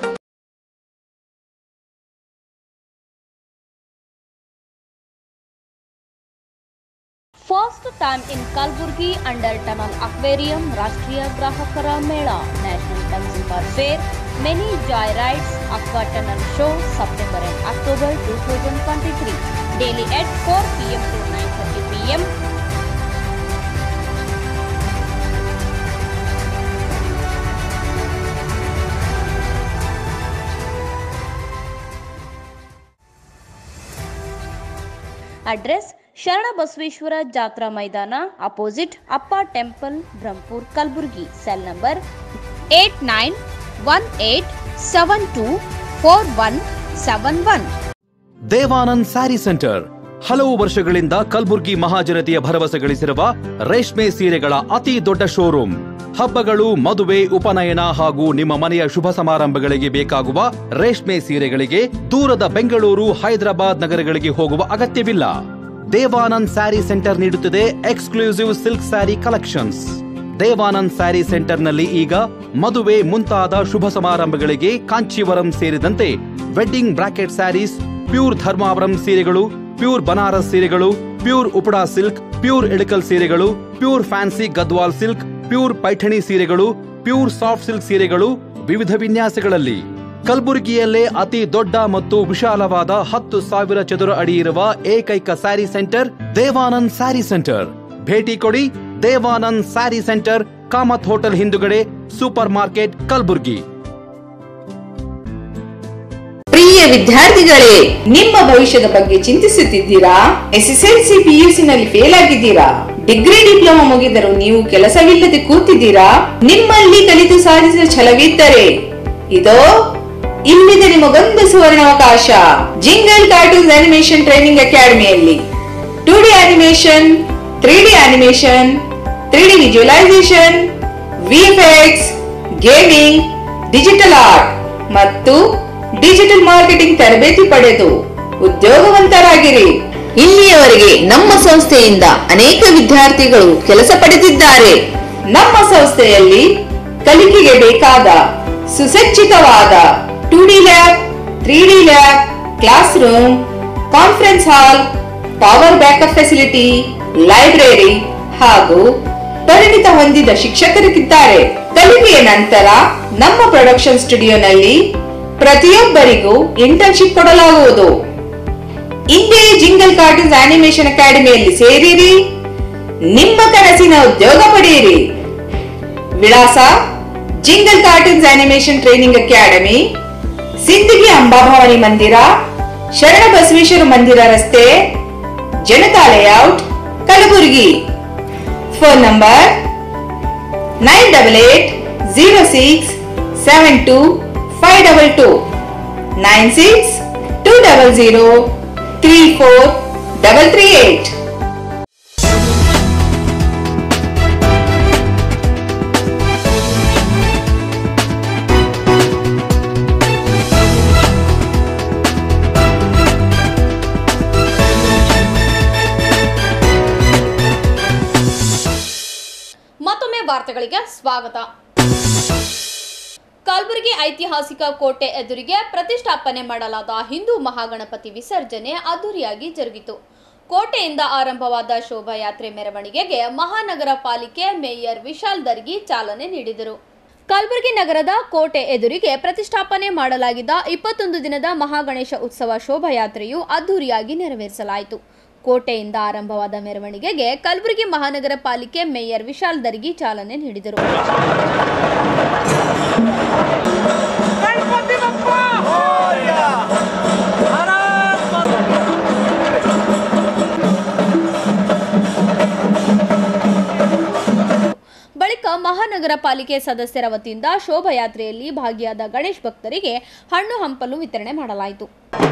first time in Kalaburagi under tunnel aquarium ರಾಷ್ಟ್ರೀಯ ಗ್ರಾಹಕರ ಮೇಳ national consumer fair many joy rides aqua tunnel show September and October two thousand twenty three daily at four P M to nine thirty P M address Sharana Basaveshwara ಜಾತ್ರಾ ಮೈದಾನ opposite Appa temple Brahmapur Kalaburagi cell number eight nine one eight seven two four one seven one Devanand sari centre ಹಲವು ವರ್ಷಗಳಿಂದ ಕಲ್ಬುರ್ಗಿ ಮಹಾಜನತೆಯ ಭರವಸೆ ಗಳಿಸಿರುವ ರೇಷ್ಮೆ ಸೀರೆಗಳ ಅತಿ ದೊಡ್ಡ ಶೋರೂಮ್ ಹಬ್ಬಗಳು ಮದುವೆ ಉಪನಯನ ಹಾಗೂ ನಿಮ್ಮ ಮನೆಯ ಶುಭ ಸಮಾರಂಭಗಳಿಗೆ ಬೇಕಾಗುವ ರೇಷ್ಮೆ ಸೀರೆಗಳಿಗೆ ದೂರದ ಬೆಂಗಳೂರು ಹೈದರಾಬಾದ್ ನಗರಗಳಿಗೆ ಹೋಗುವ ಅಗತ್ಯವಿಲ್ಲ ದೇವಾನಂದ್ ಸ್ಯಾರಿ ಸೆಂಟರ್ ನೀಡುತ್ತಿದೆ exclusive silk sari collections Devanand sari ಸೆಂಟರ್ನಲ್ಲಿ ಈಗ ಮದುವೆ ಮುಂತಾದ ಶುಭ ಸಮಾರಂಭಗಳಿಗೆ ಕಾಂಚೀವರಂ ಸೇರಿದಂತೆ wedding brocade saris pure Dharmavaram ಸೀರೆಗಳು ಪ್ಯೂರ್ ಬನಾರಸ್ ಸೀರೆಗಳು pure Uppada silk pure Ilkal ಸೀರೆಗಳು pure fancy Gadwal silk pure Paithani ಸೀರೆಗಳು ಪ್ಯೂರ್ ಸಾಫ್ಟ್ ಸಿಲ್ಕ್ ಸೀರೆಗಳು ವಿವಿಧ ವಿನ್ಯಾಸಗಳಲ್ಲಿ ಕಲಬುರಗಿಯಲ್ಲೇ ಅತಿ ದೊಡ್ಡ ಮತ್ತು ವಿಶಾಲವಾದ ಹತ್ತು ಸಾವಿರ ಚದುರ ಅಡಿ ಇರುವ ಏಕೈಕ ಸ್ಯಾರಿ ಸೆಂಟರ್ ದೇವಾನಂದ್ ಸ್ಯಾರಿ ಸೆಂಟರ್ ಭೇಟಿ ಕೊಡಿ ದೇವಾನಂದ್ ಸ್ಯಾರಿ ಸೆಂಟರ್ ಕಾಮತ್ ಹೋಟೆಲ್ ಹಿಂದುಗಡೆ ಸೂಪರ್ ಮಾರ್ಕೆಟ್ ಕಲಬುರ್ಗಿ ಪ್ರಿಯ ವಿದ್ಯಾರ್ಥಿಗಳೇ ನಿಮ್ಮ ಭವಿಷ್ಯದ ಬಗ್ಗೆ ಚಿಂತಿಸುತ್ತಿದ್ದೀರಾ ಎಸ್ಎಸ್ಎಲ್ಸಿ ಪಿಯುಸಿ ನಲ್ಲಿ ಫೇಲ್ ಆಗಿದ್ದೀರಾ ಡಿಗ್ರಿ ಡಿಪ್ಲೊಮಾ ಮುಗಿದರೂ ನೀವು ಕೆಲಸವಿಲ್ಲದೆ ಕೂತಿದ್ದೀರಾ ನಿಮ್ಮಲ್ಲಿ ಕಲಿತು ಸಾಧಿಸುವ ಛಲವಿದ್ದರೆ ಇದೋ ಇಲ್ಲಿದೆ ನಿಮಗೊಂದು ಸುವರ್ಣಾವಕಾಶ ಜಿಂಗಲ್ ಕಾರ್ಟೂನ್ಸ್ ಅನಿಮೇಷನ್ ಟ್ರೈನಿಂಗ್ ಅಕಾಡೆಮಿಯಲ್ಲಿ two D animation three D animation three D visualisation VFX gaming digital art ಮತ್ತು ಡಿಜಿಟಲ್ ಮಾರ್ಕೆಟಿಂಗ್ ತರಬೇತಿ ಪಡೆದು ಉದ್ಯೋಗವಂತರಾಗಿರಿ ಇಲ್ಲಿಯವರೆಗೆ ನಮ್ಮ ಸಂಸ್ಥೆಯಿಂದ ಅನೇಕ ವಿದ್ಯಾರ್ಥಿಗಳು ಕೆಲಸ ಪಡೆದಿದ್ದಾರೆ ನಮ್ಮ ಸಂಸ್ಥೆಯಲ್ಲಿ ಕಲಿಕೆಗೆ ಬೇಕಾದ ಸುಸಜ್ಜಿತವಾದ two D lab three D lab class room conference hall power backup facility library ಹಾಗೂ ಪರಿಣಿತ ಹೊಂದಿದ ಶಿಕ್ಷಕರಿದ್ದಾರೆ ಕಲಿಕೆಯ ನಂತರ ನಮ್ಮ ಪ್ರೊಡಕ್ಷನ್ ಸ್ಟುಡಿಯೋನಲ್ಲಿ ಪ್ರತಿಯೊಬ್ಬರಿಗೂ ಇಂಟರ್ನ್ಶಿಪ್ ಕೊಡಲಾಗುವುದು ಇಂದೇ ಜಿಂಗಲ್ ಕಾರ್ಟೂನ್ಸ್ ಆನಿಮೇಷನ್ ಅಕಾಡೆಮಿಯಲ್ಲಿ ಸೇರಿರಿ ನಿಮ್ಮ ಕನಸಿನ ಉದ್ಯೋಗ ಪಡೆಯಿರಿ ವಿಳಾಸ jingle cartoons animation training academy Sindagi Ambabhavani ಮಂದಿರ ಶರಣ ಬಸವೇಶ್ವರ ಮಂದಿರ ರಸ್ತೆ Janata layout Kalaburagi phone number nine double eight zero six seven two five double two nine six two double zero three four double three eight ಮತ್ತೊಮ್ಮೆ ವಾರ್ತೆಗಳಿಗೆ ಸ್ವಾಗತ ಕಲಬುರಗಿ ಐತಿಹಾಸಿಕ ಕೋಟೆ ಎದುರಿಗೆ ಪ್ರತಿಷ್ಠಾಪನೆ ಮಾಡಲಾದ ಹಿಂದೂ ಮಹಾಗಣಪತಿ ವಿಸರ್ಜನೆ ಅದ್ದೂರಿಯಾಗಿ ಜರುಗಿತು ಕೋಟೆಯಿಂದ ಆರಂಭವಾದ ಶೋಭಾಯಾತ್ರೆ ಮೆರವಣಿಗೆಗೆ ಮಹಾನಗರ ಪಾಲಿಕೆ ಮೇಯರ್ ವಿಶಾಲ್ ದರ್ಗಿ ಚಾಲನೆ ನೀಡಿದರು ಕಲಬುರಗಿ ನಗರದ ಕೋಟೆ ಎದುರಿಗೆ ಪ್ರತಿಷ್ಠಾಪನೆ ಮಾಡಲಾಗಿದ್ದ ಇಪ್ಪತ್ತೊಂದು ದಿನದ ಮಹಾಗಣೇಶ ಉತ್ಸವ ಶೋಭಾಯಾತ್ರೆಯು ಅದ್ದೂರಿಯಾಗಿ ನೆರವೇರಿಸಲಾಯಿತು ಕೋಟೆಯಿಂದ ಆರಂಭವಾದ ಮೆರವಣಿಗೆಗೆ ಕಲಬುರಗಿ ಮಹಾನಗರ ಪಾಲಿಕೆ ಮೇಯರ್ ವಿಶಾಲ್ ದರ್ಗಿ ಚಾಲನೆ ನೀಡಿದರು ಬಳಿಕ ಮಹಾನಗರ ಪಾಲಿಕೆ ಸದಸ್ಯರ ವತಿಯಿಂದ ಶೋಭಾಯಾತ್ರೆಯಲ್ಲಿ ಭಾಗಿಯಾದ ಗಣೇಶ್ ಭಕ್ತರಿಗೆ ಹಣ್ಣು ಹಂಪಲು ವಿತರಣೆ ಮಾಡಲಾಯಿತು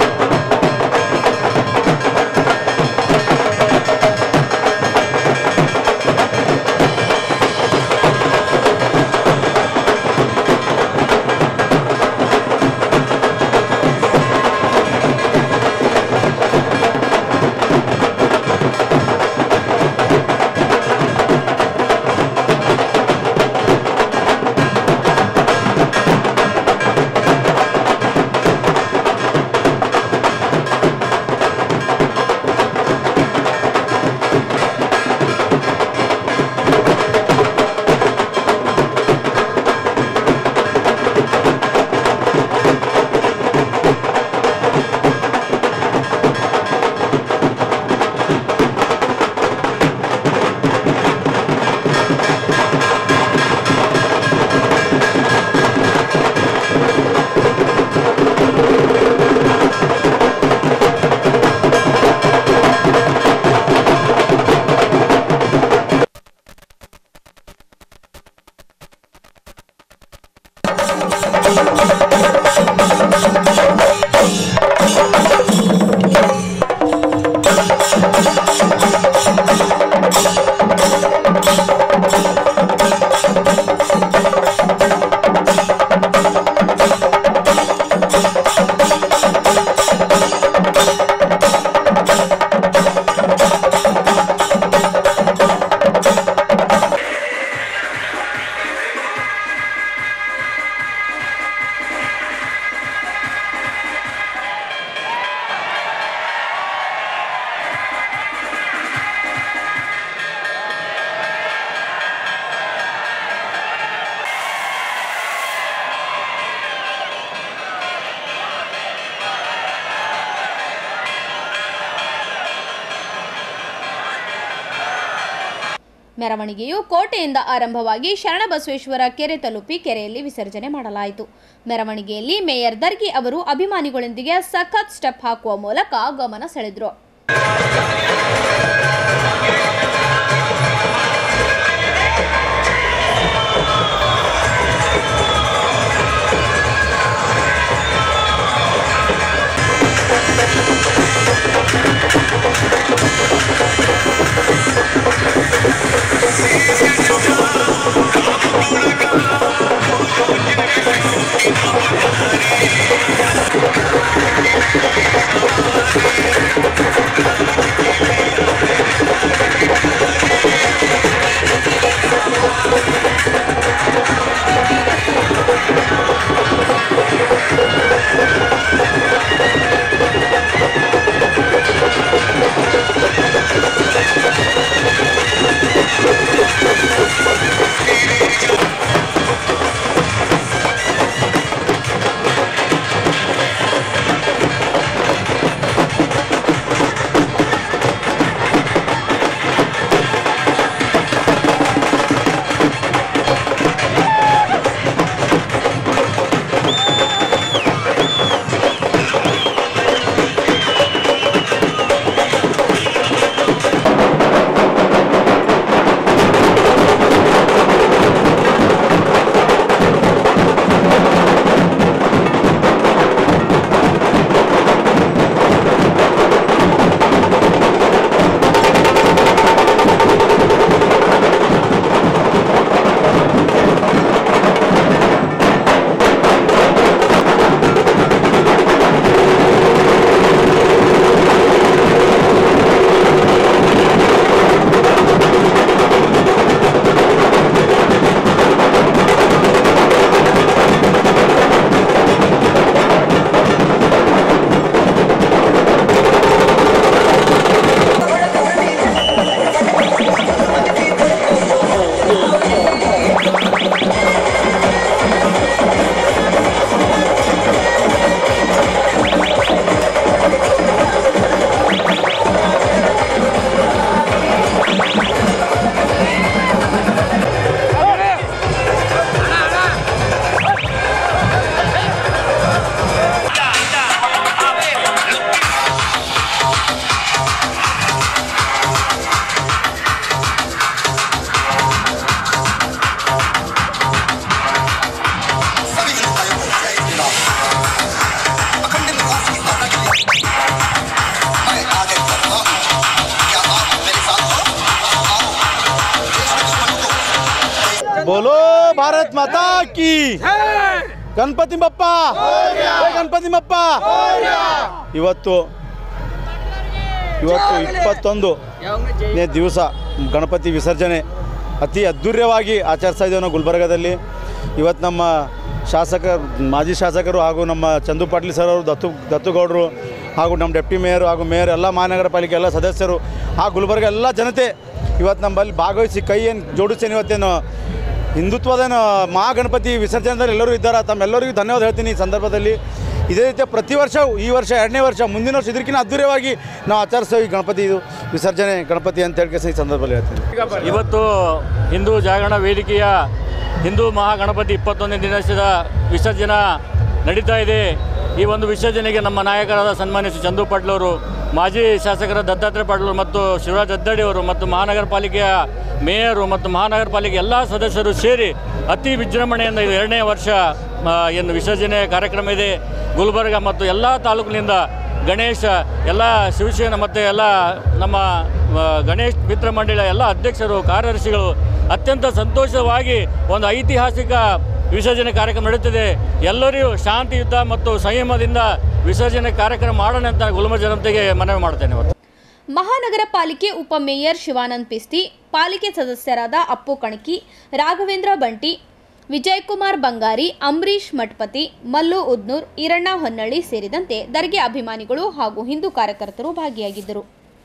ಮೆರವಣಿಗೆಯು ಕೋಟೆಯಿಂದ ಆರಂಭವಾಗಿ ಶರಣಬಸವೇಶ್ವರ ಕೆರೆ ತಲುಪಿ ಕೆರೆಯಲ್ಲಿ ವಿಸರ್ಜನೆ ಮಾಡಲಾಯಿತು ಮೆರವಣಿಗೆಯಲ್ಲಿ ಮೇಯರ್ ದರ್ಗಿ ಅವರು ಅಭಿಮಾನಿಗಳೊಂದಿಗೆ ಸಖತ್ ಸ್ಟೆಪ್ ಹಾಕುವ ಮೂಲಕ ಗಮನ ಸೆಳೆದರು Thank you. बोलो भारत माता की ಗಣಪತಿ ಬಪ್ಪ ಜೈ ಗಣಪತಿ ಬಪ್ಪ ಇವತ್ತು ಇವತ್ತು ಇಪ್ಪತ್ತೊಂದು ನೇ ದಿವಸ ಗಣಪತಿ ವಿಸರ್ಜನೆ ಅತಿ ಅದ್ಧೂರ್ಯವಾಗಿ ಆಚರಿಸ್ತಾ ಇದ್ದೇವೆ ನಾವು ಗುಲ್ಬರ್ಗದಲ್ಲಿ ಇವತ್ತು ನಮ್ಮ ಶಾಸಕ ಮಾಜಿ ಶಾಸಕರು ಹಾಗೂ ನಮ್ಮ ಚಂದು ಪಾಟೀಲ್ ಸರ್ ಅವರು ದತ್ತು ದತ್ತುಗೌಡರು ಹಾಗೂ ನಮ್ಮ ಡೆಪ್ಟಿ ಮೇಯರ್ ಹಾಗೂ ಮೇಯರ್ ಎಲ್ಲ ಮಹಾನಗರ ಪಾಲಿಕೆ ಎಲ್ಲ ಸದಸ್ಯರು ಆ ಗುಲ್ಬರ್ಗ ಎಲ್ಲ ಜನತೆ ಇವತ್ತು ನಮ್ಮಲ್ಲಿ ಭಾಗವಹಿಸಿ ಕೈ ಏನು ಜೋಡಿಸ್ತೇನೆ ಇವತ್ತೇನು ಹಿಂದುತ್ವದೇನು ಮಹಾಗಣಪತಿ ವಿಸರ್ಜನೆದಲ್ಲಿ ಎಲ್ಲರೂ ಇದ್ದಾರೆ ತಮ್ಮೆಲ್ಲರಿಗೂ ಧನ್ಯವಾದ ಹೇಳ್ತೀನಿ ಈ ಸಂದರ್ಭದಲ್ಲಿ ಇದೇ ರೀತಿಯ ಪ್ರತಿ ವರ್ಷ ಈ ವರ್ಷ ಎರಡನೇ ವರ್ಷ ಮುಂದಿನ ವರ್ಷ ಇದಕ್ಕಿಂತ ಅದ್ದೂರಿಯವಾಗಿ ನಾವು ಆಚರಿಸ್ತೇವೆ ಈ ಗಣಪತಿ ಇದು ವಿಸರ್ಜನೆ ಗಣಪತಿ ಅಂತ ಹೇಳಿ ಈ ಸಂದರ್ಭದಲ್ಲಿ ಹೇಳ್ತೀನಿ ಇವತ್ತು ಹಿಂದೂ ಜಾಗರಣ ವೇದಿಕೆಯ ಹಿಂದೂ ಮಹಾಗಣಪತಿ ಇಪ್ಪತ್ತೊಂದನೇ ದಿನದ ವಿಸರ್ಜನಾ ನಡೀತಾ ಇದೆ ಈ ಒಂದು ವಿಸರ್ಜನೆಗೆ ನಮ್ಮ ನಾಯಕರಾದ ಸನ್ಮಾನ್ಯ ಶ್ರೀ ಚಂದು ಪಾಟೀಲ್ ಅವರು ಮಾಜಿ ಶಾಸಕರ ದತ್ತಾತ್ರೇಯ ಪಾಟೀಲ್ ಮತ್ತು ಶಿವರಾಜ್ ಅದ್ದಡಿ ಅವರು ಮತ್ತು ಮಹಾನಗರ ಪಾಲಿಕೆಯ ಮೇಯರು ಮತ್ತು ಮಹಾನಗರ ಪಾಲಿಕೆ ಎಲ್ಲ ಸದಸ್ಯರು ಸೇರಿ ಅತಿ ವಿಜೃಂಭಣೆಯಿಂದ ಇದು ಎರಡನೇ ವರ್ಷ ಆ, ಏನು ವಿಸರ್ಜನೆ ಕಾರ್ಯಕ್ರಮ ಇದೆ ಗುಲ್ಬರ್ಗ ಮತ್ತು ಎಲ್ಲ ತಾಲೂಕಿನಿಂದ ಗಣೇಶ ಎಲ್ಲ ಶಿವಸೇನ ಮತ್ತು ಎಲ್ಲ ನಮ್ಮ ಆ, ಗಣೇಶ್ ಮಿತ್ರ ಮಂಡಳಿಯ ಎಲ್ಲ ಅಧ್ಯಕ್ಷರು ಕಾರ್ಯದರ್ಶಿಗಳು ಅತ್ಯಂತ ಸಂತೋಷವಾಗಿ ಒಂದು ಐತಿಹಾಸಿಕ ವಿಸರ್ಜನೆ ಕಾರ್ಯಕ್ರಮ ನಡೆಯುತ್ತಿದೆ ಎಲ್ಲರೂ ಶಾಂತಿಯುತ ಮತ್ತು ಸಂಯಮದಿಂದ ವಿಸರ್ಜನೆ ಕಾರ್ಯಕ್ರಮ ಮಾಡೋಣ ಅಂತ ಗುಲ್ಬರ್ಗ ಜನತೆಗೆ ಮನವಿ ಮಾಡ್ತೇನೆ ಇವತ್ತು ಮಹಾನಗರ ಪಾಲಿಕೆ ಉಪಮೇಯರ್ ಶಿವಾನಂದ್ ಪಿಸ್ತಿ ಪಾಲಿಕೆ ಸದಸ್ಯರಾದ ಅಪ್ಪು ಕಣಕಿ ರಾಘವೇಂದ್ರ ಬಂಟಿ ವಿಜಯಕುಮಾರ್ ಬಂಗಾರಿ ಅಂಬರೀಶ್ ಮಠಪತಿ ಮಲ್ಲು ಉದ್ನೂರ್ ಈರಣ್ಣ ಹೊನ್ನಳ್ಳಿ ಸೇರಿದಂತೆ ದರ್ಗೆ ಅಭಿಮಾನಿಗಳು ಹಾಗೂ ಹಿಂದೂ ಕಾರ್ಯಕರ್ತರು ಭಾಗಿಯಾಗಿದ್ದರು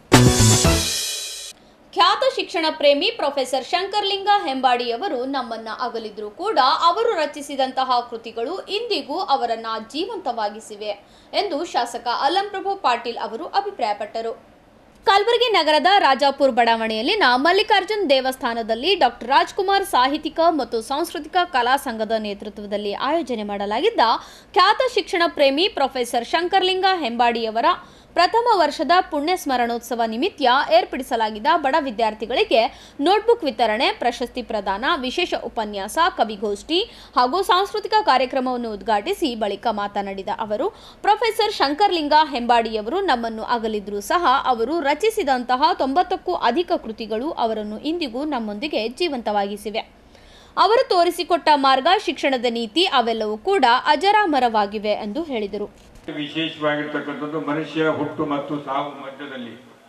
ಖ್ಯಾತ ಶಿಕ್ಷಣ ಪ್ರೇಮಿ ಪ್ರೊಫೆಸರ್ ಶಂಕರ್ಲಿಂಗ ಹೆಂಬಾಡಿಯವರು ನಮ್ಮನ್ನ ಅಗಲಿದ್ರು ಕೂಡ ಅವರು ರಚಿಸಿದಂತಹ ಕೃತಿಗಳು ಇಂದಿಗೂ ಅವರನ್ನ ಜೀವಂತವಾಗಿಸಿವೆ ಎಂದು ಶಾಸಕ ಅಲಂಪ್ರಭು ಪಾಟೀಲ್ ಅವರು ಅಭಿಪ್ರಾಯಪಟ್ಟರು ಕಲಬುರಗಿ ನಗರದ ರಾಜಾಪುರ ಬಡಾವಣೆಯಲ್ಲಿನ ಮಲ್ಲಿಕಾರ್ಜುನ್ ದೇವಸ್ಥಾನದಲ್ಲಿ ಡಾಕ್ಟರ್ ರಾಜ್ಕುಮಾರ್ ಸಾಹಿತ್ಯಿಕ ಮತ್ತು ಸಾಂಸ್ಕೃತಿಕ ಕಲಾ ಸಂಘದ ನೇತೃತ್ವದಲ್ಲಿ ಆಯೋಜನೆ ಮಾಡಲಾಗಿದ್ದ ಖ್ಯಾತ ಶಿಕ್ಷಣ ಪ್ರೇಮಿ ಪ್ರೊಫೆಸರ್ ಶಂಕರ್ಲಿಂಗ ಹೆಂಬಾಡಿಯವರ ಪ್ರಥಮ ವರ್ಷದ ಪುಣ್ಯ ಸ್ಮರಣೋತ್ಸವ ನಿಮಿತ್ತ ಏರ್ಪಡಿಸಲಾಗಿದ್ದ ಬಡ ವಿದ್ಯಾರ್ಥಿಗಳಿಗೆ ನೋಟ್ಬುಕ್ ವಿತರಣೆ ಪ್ರಶಸ್ತಿ ಪ್ರದಾನ ವಿಶೇಷ ಉಪನ್ಯಾಸ ಕವಿಗೋಷ್ಠಿ ಹಾಗೂ ಸಾಂಸ್ಕೃತಿಕ ಕಾರ್ಯಕ್ರಮವನ್ನು ಉದ್ಘಾಟಿಸಿ ಬಳಿಕ ಮಾತನಾಡಿದ ಅವರು ಪ್ರೊಫೆಸರ್ ಶಂಕರ್ಲಿಂಗ ಹೆಂಬಾಡಿಯವರು ನಮ್ಮನ್ನು ಅಗಲಿದ್ರೂ ಸಹ ಅವರು ರಚಿಸಿದಂತಹ ತೊಂಬತ್ತಕ್ಕೂ ಅಧಿಕ ಕೃತಿಗಳು ಅವರನ್ನು ಇಂದಿಗೂ ನಮ್ಮೊಂದಿಗೆ ಜೀವಂತವಾಗಿಸಿವೆ ಅವರು ತೋರಿಸಿಕೊಟ್ಟ ಮಾರ್ಗ ಶಿಕ್ಷಣದ ನೀತಿ ಅವೆಲ್ಲವೂ ಕೂಡ ಅಜರಾಮರವಾಗಿವೆ ಎಂದು ಹೇಳಿದರು ವಿಶೇಷವಾಗಿರ್ತಕ್ಕಂಥದ್ದು ಮನುಷ್ಯ ಹುಟ್ಟು ಮತ್ತು ಸಾವು ಮಧ್ಯದಲ್ಲಿ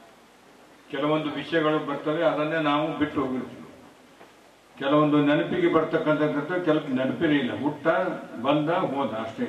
ಕೆಲವೊಂದು ವಿಷಯಗಳು ಬರ್ತವೆ ಅದನ್ನೇ ನಾವು ಬಿಟ್ಟು ಹೋಗಿರ್ತೀವಿ ಕೆಲವೊಂದು ನೆನಪಿಗೆ ಬರ್ತಕ್ಕಂಥದ್ದು ಕೆಲವು ನೆನಪಿನೇ ಇಲ್ಲ ಹುಟ್ಟ ಬಂದ ಹೋದ ಅಷ್ಟೇ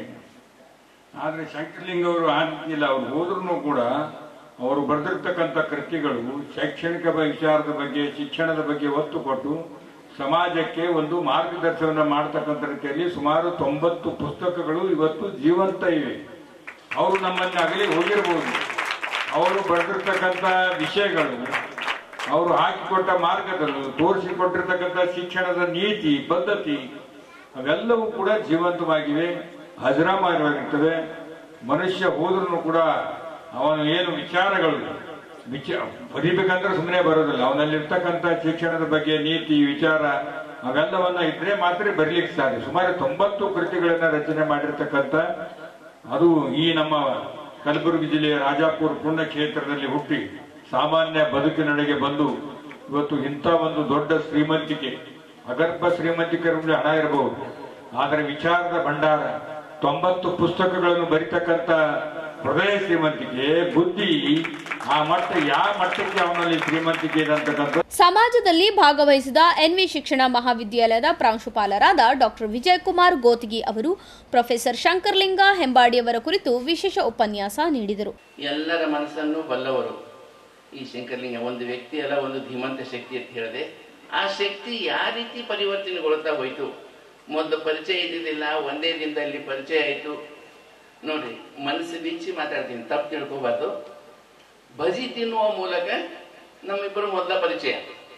ಆದರೆ ಶಂಕರಲಿಂಗ ಅವರು ಆಗಿಲ್ಲ ಅವ್ರು ಹೋದ್ರೂ ಕೂಡ ಅವರು ಬರೆದಿರ್ತಕ್ಕಂಥ ಕೃತಿಗಳು ಶೈಕ್ಷಣಿಕ ಬ- ವಿಚಾರದ ಬಗ್ಗೆ ಶಿಕ್ಷಣದ ಬಗ್ಗೆ ಒತ್ತು ಕೊಟ್ಟು ಸಮಾಜಕ್ಕೆ ಒಂದು ಮಾರ್ಗದರ್ಶನ ಮಾಡ್ತಕ್ಕಂಥ ರೀತಿಯಲ್ಲಿ ಸುಮಾರು ತೊಂಬತ್ತು ಪುಸ್ತಕಗಳು ಇವತ್ತು ಜೀವಂತ ಇವೆ ಅವರು ನಮ್ಮಲ್ಲಿ ಅಗಲಿ ಹೋಗಿರ್ಬೋದು ಅವರು ಬರೆದಿರ್ತಕ್ಕಂಥ ವಿಷಯಗಳು ಅವರು ಹಾಕಿಕೊಟ್ಟ ಮಾರ್ಗದಲ್ಲಿ ತೋರಿಸಿಕೊಟ್ಟಿರ್ತಕ್ಕಂಥ ಶಿಕ್ಷಣದ ನೀತಿ ಪದ್ಧತಿ ಅವೆಲ್ಲವೂ ಕೂಡ ಜೀವಂತವಾಗಿವೆ ಹಜರಾಮಾರವಾಗಿರ್ತವೆ ಮನುಷ್ಯ ಹೋದ್ರೂ ಕೂಡ ಅವನ ಏನು ವಿಚಾರಗಳು ವಿಚ ಬರಿಬೇಕಂದ್ರೆ ಸುಮ್ಮನೆ ಬರೋದಿಲ್ಲ ಅವನಲ್ಲಿರ್ತಕ್ಕಂಥ ಶಿಕ್ಷಣದ ಬಗ್ಗೆ ನೀತಿ ವಿಚಾರ ಅವೆಲ್ಲವನ್ನ ಇದ್ರೆ ಮಾತ್ರ ಬರೀಲಿಕ್ಕೆ ಸಾಧ್ಯ ಸುಮಾರು ತೊಂಬತ್ತು ಕೃತಿಗಳನ್ನ ರಚನೆ ಮಾಡಿರ್ತಕ್ಕಂಥ ಅದು ಈ ನಮ್ಮ ಕಲಬುರಗಿ ಜಿಲ್ಲೆಯ ರಾಜಾಪುರ ಪುಣ್ಯಕ್ಷೇತ್ರದಲ್ಲಿ ಹುಟ್ಟಿ ಸಾಮಾನ್ಯ ಬದುಕಿನಡೆಗೆ ಬಂದು ಇವತ್ತು ಇಂಥ ಒಂದು ದೊಡ್ಡ ಶ್ರೀಮಂತಿಕೆ ಅಗರ್ಭ ಶ್ರೀಮಂತಿಕೆ ಹಣ ಇರಬಹುದು ಆದರೆ ವಿಚಾರದ ಭಂಡಾರ ತೊಂಬತ್ತು ಪುಸ್ತಕಗಳನ್ನು ಬರಿತಕ್ಕಂಥ ಹೃದಯ ಶ್ರೀಮಂತಿಕೆ ಬುದ್ಧಿ ಆ ಮಟ್ಟ ಯಾವ ಮಟ್ಟಕ್ಕೆ ಅವನಲ್ಲಿ ಶ್ರೀಮಂತಿಕೆ ಇದೆ ಅಂತಕ್ಕಂಥ ಸಮಾಜದಲ್ಲಿ ಭಾಗವಹಿಸಿದ ಎನ್ವಿ ಶಿಕ್ಷಣ ಮಹಾವಿದ್ಯಾಲಯದ ಪ್ರಾಂಶುಪಾಲರಾದ ಡಾಕ್ಟರ್ ವಿಜಯಕುಮಾರ್ ಗೋತಿಗಿ ಅವರು ಪ್ರೊಫೆಸರ್ ಶಂಕರ್ಲಿಂಗ ಹೆಂಬಾಡಿಯವರ ಕುರಿತು ವಿಶೇಷ ಉಪನ್ಯಾಸ ನೀಡಿದರು ಎಲ್ಲರ ಮನಸ್ಸನ್ನು ಬಲ್ಲವರು ಈ ಶಂಕರಲಿಂಗ ಒಂದು ವ್ಯಕ್ತಿ ಅಲ್ಲ ಒಂದು ಧೀಮಂತ ಶಕ್ತಿ ಅಂತ ಹೇಳಿದೆ ಆ ಶಕ್ತಿ ಯಾವ ರೀತಿ ಪರಿವರ್ತನೆಗೊಳ್ತಾ ಹೋಯ್ತು ಮೊದಲು ಪರಿಚಯ ಇದ್ದಿದ್ದಿಲ್ಲ ಒಂದೇ ದಿನದಲ್ಲಿ ಪರಿಚಯ ಆಯಿತು ನೋಡ್ರಿ ಮನಸ್ಸು ಬಿಚ್ಚಿ ಮಾತಾಡ್ತೀನಿ ತಪ್ಪು ತಿಳ್ಕೊಬಾರ್ದು ಬಜಿ ತಿನ್ನುವ ಮೂಲಕ ನಮ್ಮಿಬ್ಬರು ಮೊದಲ ಪರಿಚಯ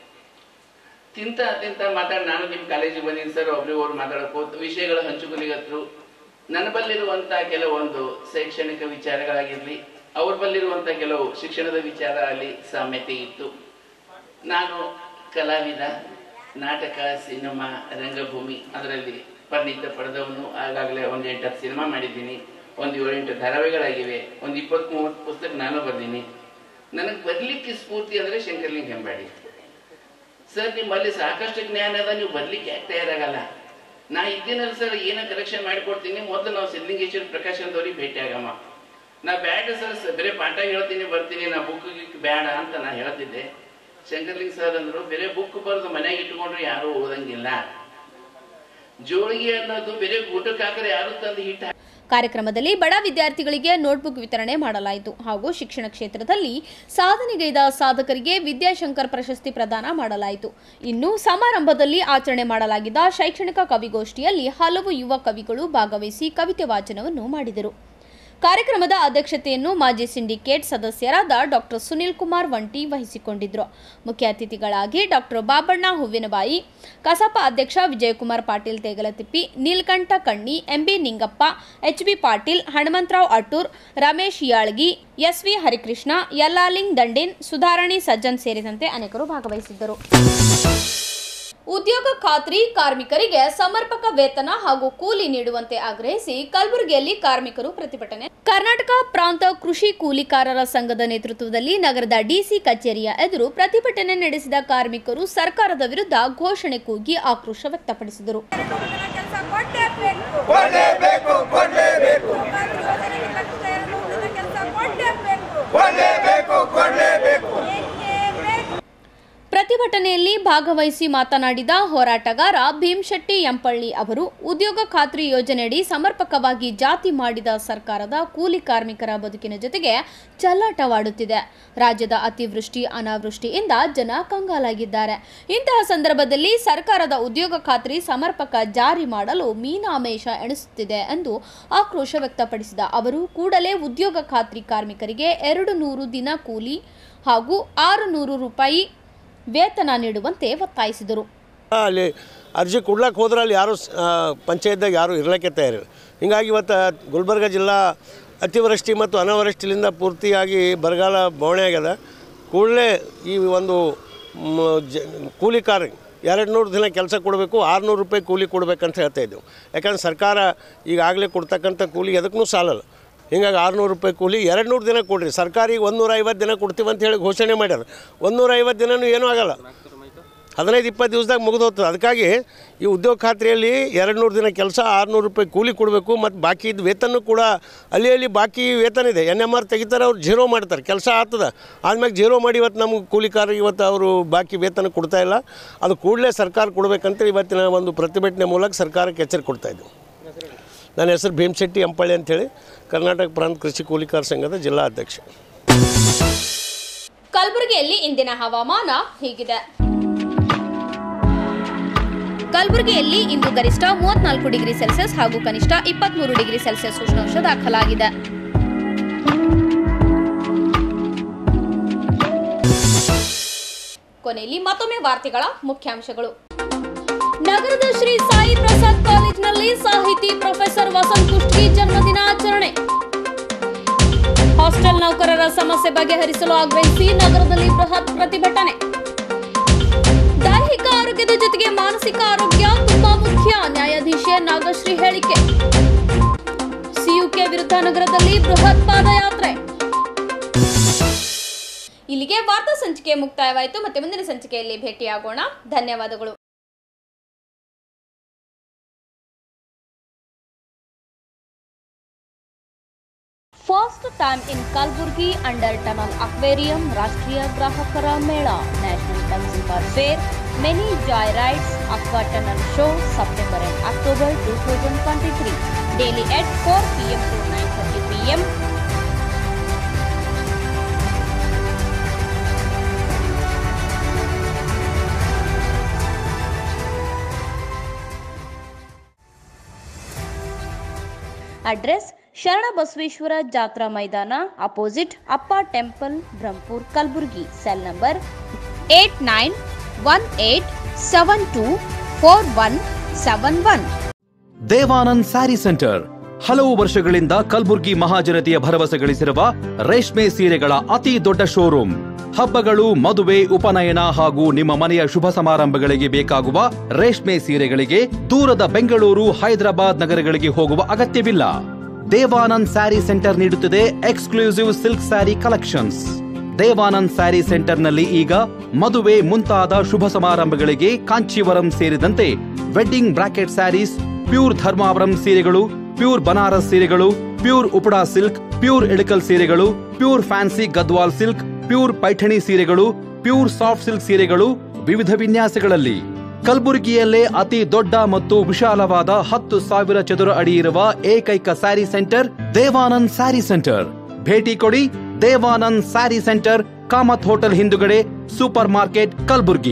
ತಿಂತ ತಿಂತ ಮಾತಾಡಿ ನಾನು ನಿಮ್ಮ ಕಾಲೇಜಿಗೆ ಬಂದಿನಿ ಸರ್ ಒಬ್ರಿಗೊಬ್ರು ಮಾತಾಡಕೋತ ವಿಷಯಗಳ ಹಂಚಿಕೊಳ್ಳಿಗತ್ರು ನನ್ನ ಬಲ್ಲಿರುವಂತ ಕೆಲವೊಂದು ಶೈಕ್ಷಣಿಕ ವಿಚಾರಗಳಾಗಿರ್ಲಿ ಅವ್ರ ಬಲ್ಲಿರುವಂತ ಕೆಲವು ಶಿಕ್ಷಣದ ವಿಚಾರ ಅಲ್ಲಿ ಸಾಮ್ಯತೆ ಇತ್ತು ನಾನು ಕಲಾವಿದ ನಾಟಕ ಸಿನಿಮಾ ರಂಗಭೂಮಿ ಅದರಲ್ಲಿ ಪರಿಣಿತ ಪಡೆದವನು ಆಗಾಗಲೇ ಒಂದು ಎಂಟತ್ತು ಸಿನಿಮಾ ಮಾಡಿದ್ದೀನಿ ಒಂದು ಏಳೆಂಟು ಧಾರಾವಾಹಿಗಳಾಗಿವೆ ಒಂದು ಇಪ್ಪತ್ತ್ ಮೂವತ್ತು ಪುಸ್ತಕ ನಾನು ಬರ್ದೀನಿ ನನಗೆ ಬರ್ಲಿಕ್ಕೆ ಸ್ಫೂರ್ತಿ ಅಂದ್ರೆ ಶಂಕರ್ಲಿಂಗ ಹೆಂಬಾಡಿ ಸರ್ ನಿಮ್ಮಲ್ಲಿ ಸಾಕಷ್ಟು ಜ್ಞಾನ ಅದ ನೀವು ಬರ್ಲಿಕ್ಕೆ ಯಾಕೆ ತಯಾರಾಗಲ್ಲ ನಾ ಇದ್ದೀನಲ್ಲ ಸರ್ ಏನೋ ಕರೆಕ್ಷನ್ ಮಾಡಿಕೊಡ್ತೀನಿ ಮೊದಲು ನಾವು ಸಿದ್ಲಿಂಗೇಶ್ವರ ಪ್ರಕಾಶ್ ಅಂತವ್ರಿಗೆ ಭೇಟಿ ಆಗಮ್ಮ ನಾ ಬ್ಯಾಡ ಸರ್ ಸ- ಬರೀ ಪಾಠ ಹೇಳ್ತೀನಿ ಬರ್ತೀನಿ ನಾ ಬುಕ್ ಗಿಕ್ ಬೇಡ ಅಂತ ನಾ ಹೇಳ್ತಿದ್ದೆ ಶಂಕರ್ಲಿಂಗ್ ಸರ್ ಅಂದ್ರು ಬೇರೆ ಬುಕ್ ಬರೆದು ಮನೆಯಾಗ ಇಟ್ಕೊಂಡ್ರೆ ಯಾರು ಓದಂಗಿಲ್ಲ ಜೋಳಿಗೆ ಅನ್ನೋದು ಬೇರೆ ಊಟಕ್ಕೆ ಹಾಕಿದ್ರೆ ಯಾರು ತಂದು ಹಿಟ್ಟು ಹಾಕ್- ಕಾರ್ಯಕ್ರಮದಲ್ಲಿ ಬಡ ವಿದ್ಯಾರ್ಥಿಗಳಿಗೆ ನೋಟ್ಬುಕ್ ವಿತರಣೆ ಮಾಡಲಾಯಿತು ಹಾಗೂ ಶಿಕ್ಷಣ ಕ್ಷೇತ್ರದಲ್ಲಿ ಸಾಧನೆಗೈದ ಸಾಧಕರಿಗೆ ವಿದ್ಯಾಶಂಕರ್ ಪ್ರಶಸ್ತಿ ಪ್ರದಾನ ಮಾಡಲಾಯಿತು ಇನ್ನು ಸಮಾರಂಭದಲ್ಲಿ ಆಚರಣೆ ಮಾಡಲಾಗಿದ್ದ ಶೈಕ್ಷಣಿಕ ಕವಿಗೋಷ್ಠಿಯಲ್ಲಿ ಹಲವು ಯುವ ಕವಿಗಳು ಭಾಗವಹಿಸಿ ಕವಿತೆ ವಾಚನವನ್ನು ಮಾಡಿದರು ಕಾರ್ಯಕ್ರಮದ ಅಧ್ಯಕ್ಷತೆಯನ್ನು ಮಾಜಿ ಸಿಂಡಿಕೇಟ್ ಸದಸ್ಯರಾದ ಡಾಕ್ಟರ್ ಸುನಿಲ್ ಕುಮಾರ್ ವಂಟಿ ವಹಿಸಿಕೊಂಡಿದ್ದರು ಮುಖ್ಯ ಅತಿಥಿಗಳಾಗಿ ಡಾಕ್ಟರ್ ಬಾಬಣ್ಣ ಹೂವಿನಬಾಯಿ ಕಸಾಪ ಅಧ್ಯಕ್ಷ Vijayakumar Patil Tegalatippi Neelkanth Kanni M B Ningappa H B Patil Hanumantharao Atur Ramesh Yalgi S V Harikrishna Yallaling Dandin Sudharani Sajjan ಸೇರಿದಂತೆ ಅನೇಕರು ಭಾಗವಹಿಸಿದ್ದರು ಉದ್ಯೋಗ ಖಾತ್ರಿ ಕಾರ್ಮಿಕರಿಗೆ ಸಮರ್ಪಕ ವೇತನ ಹಾಗೂ ಕೂಲಿ ನೀಡುವಂತೆ ಆಗ್ರಹಿಸಿ ಕಲಬುರಗಿಯಲ್ಲಿ ಕಾರ್ಮಿಕರು ಪ್ರತಿಭಟನೆ ಕರ್ನಾಟಕ ಪ್ರಾಂತ ಕೃಷಿ ಕೂಲಿಕಾರರ ಸಂಘದ ನೇತೃತ್ವದಲ್ಲಿ ನಗರದ ಡಿಸಿ ಕಚೇರಿಯ ಎದುರು ಪ್ರತಿಭಟನೆ ನಡೆಸಿದ ಕಾರ್ಮಿಕರು ಸರ್ಕಾರದ ವಿರುದ್ಧ ಘೋಷಣೆ ಕೂಗಿ ಆಕ್ರೋಶ ವ್ಯಕ್ತಪಡಿಸಿದರು ಪ್ರತಿಭಟನೆಯಲ್ಲಿ ಭಾಗವಹಿಸಿ ಮಾತನಾಡಿದ ಹೋರಾಟಗಾರ ಭೀಮಶೆಟ್ಟಿ ಎಂಪಳ್ಳಿ ಅವರು ಉದ್ಯೋಗ ಖಾತ್ರಿ ಯೋಜನೆಯಡಿ ಸಮರ್ಪಕವಾಗಿ ಜಾತಿ ಮಾಡಿದ ಸರ್ಕಾರದ ಕೂಲಿ ಕಾರ್ಮಿಕರ ಬದುಕಿನ ಜೊತೆಗೆ ಚೆಲ್ಲಾಟವಾಡುತ್ತಿದೆ ರಾಜ್ಯದ ಅತಿವೃಷ್ಟಿ ಅನಾವೃಷ್ಟಿಯಿಂದ ಜನ ಕಂಗಾಲಾಗಿದ್ದಾರೆ ಇಂತಹ ಸಂದರ್ಭದಲ್ಲಿ ಸರ್ಕಾರದ ಉದ್ಯೋಗ ಖಾತ್ರಿ ಸಮರ್ಪಕ ಜಾರಿ ಮಾಡಲು ಮೀನಾಮೇಷ ಎಣಿಸುತ್ತಿದೆ ಎಂದು ಆಕ್ರೋಶ ವ್ಯಕ್ತಪಡಿಸಿದ ಅವರು ಕೂಡಲೇ ಉದ್ಯೋಗ ಖಾತ್ರಿ ಕಾರ್ಮಿಕರಿಗೆ ಎರಡು ನೂರು ದಿನ ಕೂಲಿ ಹಾಗೂ ಆರು ನೂರು ರೂಪಾಯಿ ವೇತನ ನೀಡುವಂತೆ ಒತ್ತಾಯಿಸಿದರು ಅಲ್ಲಿ ಅರ್ಜಿ ಕೊಡ್ಲಕ್ಕೆ ಹೋದ್ರೆ ಅಲ್ಲಿ ಯಾರು ಪಂಚಾಯತ್ದಾಗ ಯಾರು ಇರ್ಲಿಕ್ಕೆ ತಯಾರಿಲ್ಲ ಹಿಂಗಾಗಿ ಇವತ್ತು ಗುಲ್ಬರ್ಗ ಜಿಲ್ಲಾ ಅತಿವೃಷ್ಟಿ ಮತ್ತು ಅನಾವೃಷ್ಟಿಲಿಂದ ಪೂರ್ತಿಯಾಗಿ ಬರಗಾಲ ಬವಣೆ ಆಗ್ಯದ ಕೂಡಲೇ ಈ ಒಂದು ಮ್, ಜ ಕೂಲಿ ಕಾರ್ಯ ಎರಡು ನೂರು ದಿನ ಕೆಲಸ ಕೊಡಬೇಕು ಆರುನೂರು ರೂಪಾಯಿ ಕೂಲಿ ಕೊಡ್ಬೇಕಂತ ಹೇಳ್ತಾ ಇದ್ದೆವು ಯಾಕಂದ್ರೆ ಸರ್ಕಾರ ಈಗಾಗಲೇ ಕೊಡ್ತಕ್ಕಂಥ ಕೂಲಿ ಎದಕ್ಕೂ ಸಾಲಲ್ಲ ಹಿಂಗಾಗಿ ಆರುನೂರು ರೂಪಾಯಿ ಕೂಲಿ ಎರಡು ನೂರು ದಿನ ಕೊಡ್ರಿ ಸರ್ಕಾರಿಗೆ ಒಂದೂರ ಐವತ್ತು ದಿನ ಕೊಡ್ತೀವಿ ಅಂತ ಹೇಳಿ ಘೋಷಣೆ ಮಾಡ್ಯಾರ ಒಂದೂರ ಐವತ್ತು ದಿನನೂ ಏನೂ ಆಗಲ್ಲ ಹದಿನೈದು ಇಪ್ಪತ್ತು ದಿವಸದಾಗ ಮುಗಿದು ಹೋಗ್ತದೆ ಅದಕ್ಕಾಗಿ ಈ ಉದ್ಯೋಗ ಖಾತ್ರಿಯಲ್ಲಿ ಎರಡು ನೂರು ದಿನ ಕೆಲಸ ಆರುನೂರು ರೂಪಾಯಿ ಕೂಲಿ ಕೊಡಬೇಕು ಮತ್ತು ಬಾಕಿ ಇದ್ದ ವೇತನ ಕೂಡ ಅಲ್ಲಿ ಅಲ್ಲಿ ಬಾಕಿ ವೇತನ ಇದೆ ಎನ್ ಎಮ್ ಆರ್ ತೆಗಿತಾರೆ ಅವ್ರು ಜೀರೋ ಮಾಡ್ತಾರೆ ಕೆಲಸ ಆಗ್ತದೆ ಆದ್ಮೇಲೆ ಜೀರೋ ಮಾಡಿ ಇವತ್ತು ನಮ್ಗೆ ಕೂಲಿಕಾರರಿಗೆ ಇವತ್ತು ಅವರು ಬಾಕಿ ವೇತನ ಕೊಡ್ತಾ ಇಲ್ಲ ಅದು ಕೂಡಲೇ ಸರ್ಕಾರ ಕೊಡಬೇಕಂತ ಇವತ್ತಿನ ಒಂದು ಪ್ರತಿಭಟನೆ ಮೂಲಕ ಸರ್ಕಾರಕ್ಕೆ ಎಚ್ಚರಿಕೆ ಕೊಡ್ತಾ ಇದ್ದೀವಿ ನನ್ನ ಹೆಸರು ಭೀಮಶೆಟ್ಟಿ ಅಂಪಳ್ಳಿ ಅಂತೇಳಿ ಕರ್ನಾಟಕ ಪ್ರಾಂತ ಕೃಷಿ ಕೂಲಿಕಾರ ಸಂಘದ ಜಿಲ್ಲಾ ಅಧ್ಯಕ್ಷ ಕಲಬುರಗಿಯಲ್ಲಿ ಇಂದಿನ ಹವಾಮಾನ ಹೀಗಿದೆ ಕಲಬುರಗಿಯಲ್ಲಿ ಇಂದು ಗರಿಷ್ಠ ಮೂವತ್ನಾಲ್ಕು ಡಿಗ್ರಿ ಸೆಲ್ಸಿಯಸ್ ಹಾಗೂ ಕನಿಷ್ಠ ಇಪ್ಪತ್ಮೂರು ಡಿಗ್ರಿ ಸೆಲ್ಸಿಯಸ್ ಉಷ್ಣಾಂಶ ದಾಖಲಾಗಿದೆ ಕೊನೆಯಲ್ಲಿ ಮತ್ತೊಮ್ಮೆ ವಾರ್ತೆಗಳ ಮುಖ್ಯಾಂಶಗಳು ನಗರದ ಶ್ರೀ ಸಾಯಿ ಪ್ರಸಾದ್ ಕಾಲೇಜಿನಲ್ಲಿ ಸಾಹಿತಿ ಪ್ರೊಫೆಸರ್ ವಸಂತ್ ಕುಷ್ಟಿ ಜನ್ಮದಿನಾಚರಣೆ ಹಾಸ್ಟೆಲ್ ನೌಕರರ ಸಮಸ್ಯೆ ಬಗೆಹರಿಸಲು ಆಗ್ರಹಿಸಿ ನಗರದಲ್ಲಿ ಬೃಹತ್ ಪ್ರತಿಭಟನೆ ದೈಹಿಕ ಆರೋಗ್ಯದ ಜೊತೆಗೆ ಮಾನಸಿಕ ಆರೋಗ್ಯ ತುಂಬಾ ಮುಖ್ಯ ನ್ಯಾಯಾಧೀಶೆ ನಾಗಶ್ರೀ ಹೇಳಿಕೆ ಸಿಯುಕೆ ವಿರುದ್ಧ ನಗರದಲ್ಲಿ ಬೃಹತ್ ಪಾದಯಾತ್ರೆ ಇಲ್ಲಿಗೆ ವಾರ್ತಾ ಸಂಚಿಕೆ ಮುಕ್ತಾಯವಾಯಿತು ಮತ್ತೆ ಮುಂದಿನ ಸಂಚಿಕೆಯಲ್ಲಿ ಭೇಟಿಯಾಗೋಣ ಧನ್ಯವಾದಗಳು first time in Kalaburagi under tunnel aquarium ರಾಷ್ಟ್ರೀಯ ಗ್ರಾಹಕರ ಮೇಳ national consumer fair many joy rides aqua tunnel show September and October two thousand twenty three daily at four P M to nine thirty P M address Sharana Basaveshwara ಜಾತ್ರಾ ಮೈದಾನ opposite Appa temple Brahmapur Kalaburagi cell number eight nine one eight seven two four one seven one Devanand sari centre ಹಲವು ವರ್ಷಗಳಿಂದ ಕಲ್ಬುರ್ಗಿ ಮಹಾಜನತೆಯ ಭರವಸೆ ಗಳಿಸಿರುವ ರೇಷ್ಮೆ ಸೀರೆಗಳ ಅತಿ ದೊಡ್ಡ ಶೋರೂಮ್ ಹಬ್ಬಗಳು ಮದುವೆ ಉಪನಯನ ಹಾಗೂ ನಿಮ್ಮ ಮನೆಯ ಶುಭ ಸಮಾರಂಭಗಳಿಗೆ ಬೇಕಾಗುವ ರೇಷ್ಮೆ ಸೀರೆಗಳಿಗೆ ದೂರದ ಬೆಂಗಳೂರು ಹೈದರಾಬಾದ್ ನಗರಗಳಿಗೆ ಹೋಗುವ ಅಗತ್ಯವಿಲ್ಲ ದೇವಾನಂದ್ ಸ್ಯಾರಿ ಸೆಂಟರ್ ನೀಡುತ್ತಿದೆ exclusive silk sari collections Devanand sari ಸೆಂಟರ್ನಲ್ಲಿ ಈಗ ಮದುವೆ ಮುಂತಾದ ಶುಭ ಸಮಾರಂಭಗಳಿಗೆ ಕಾಂಚೀವರಂ ಸೇರಿದಂತೆ wedding brocade saris pure Dharmavaram ಸೀರೆಗಳು ಪ್ಯೂರ್ ಬನಾರಸ್ ಸೀರೆಗಳು pure Uppada silk pure Ilkal ಸೀರೆಗಳು pure fancy Gadwal silk pure Paithani ಸೀರೆಗಳು ಪ್ಯೂರ್ ಸಾಫ್ಟ್ ಸಿಲ್ಕ್ ಸೀರೆಗಳು ವಿವಿಧ ವಿನ್ಯಾಸಗಳಲ್ಲಿ ಕಲಬುರಗಿಯಲ್ಲೇ ಅತಿ ದೊಡ್ಡ ಮತ್ತು ವಿಶಾಲವಾದ ಹತ್ತು ಸಾವಿರ ಚದುರ ಅಡಿ ಇರುವ ಏಕೈಕ ಸ್ಯಾರಿ ಸೆಂಟರ್ ದೇವಾನಂದ್ ಸ್ಯಾರಿ ಸೆಂಟರ್ ಭೇಟಿ ಕೊಡಿ ದೇವಾನಂದ್ ಸ್ಯಾರಿ ಸೆಂಟರ್ ಕಾಮತ್ ಹೋಟೆಲ್ ಹಿಂದುಗಡೆ ಸೂಪರ್ ಮಾರ್ಕೆಟ್ ಕಲಬುರ್ಗಿ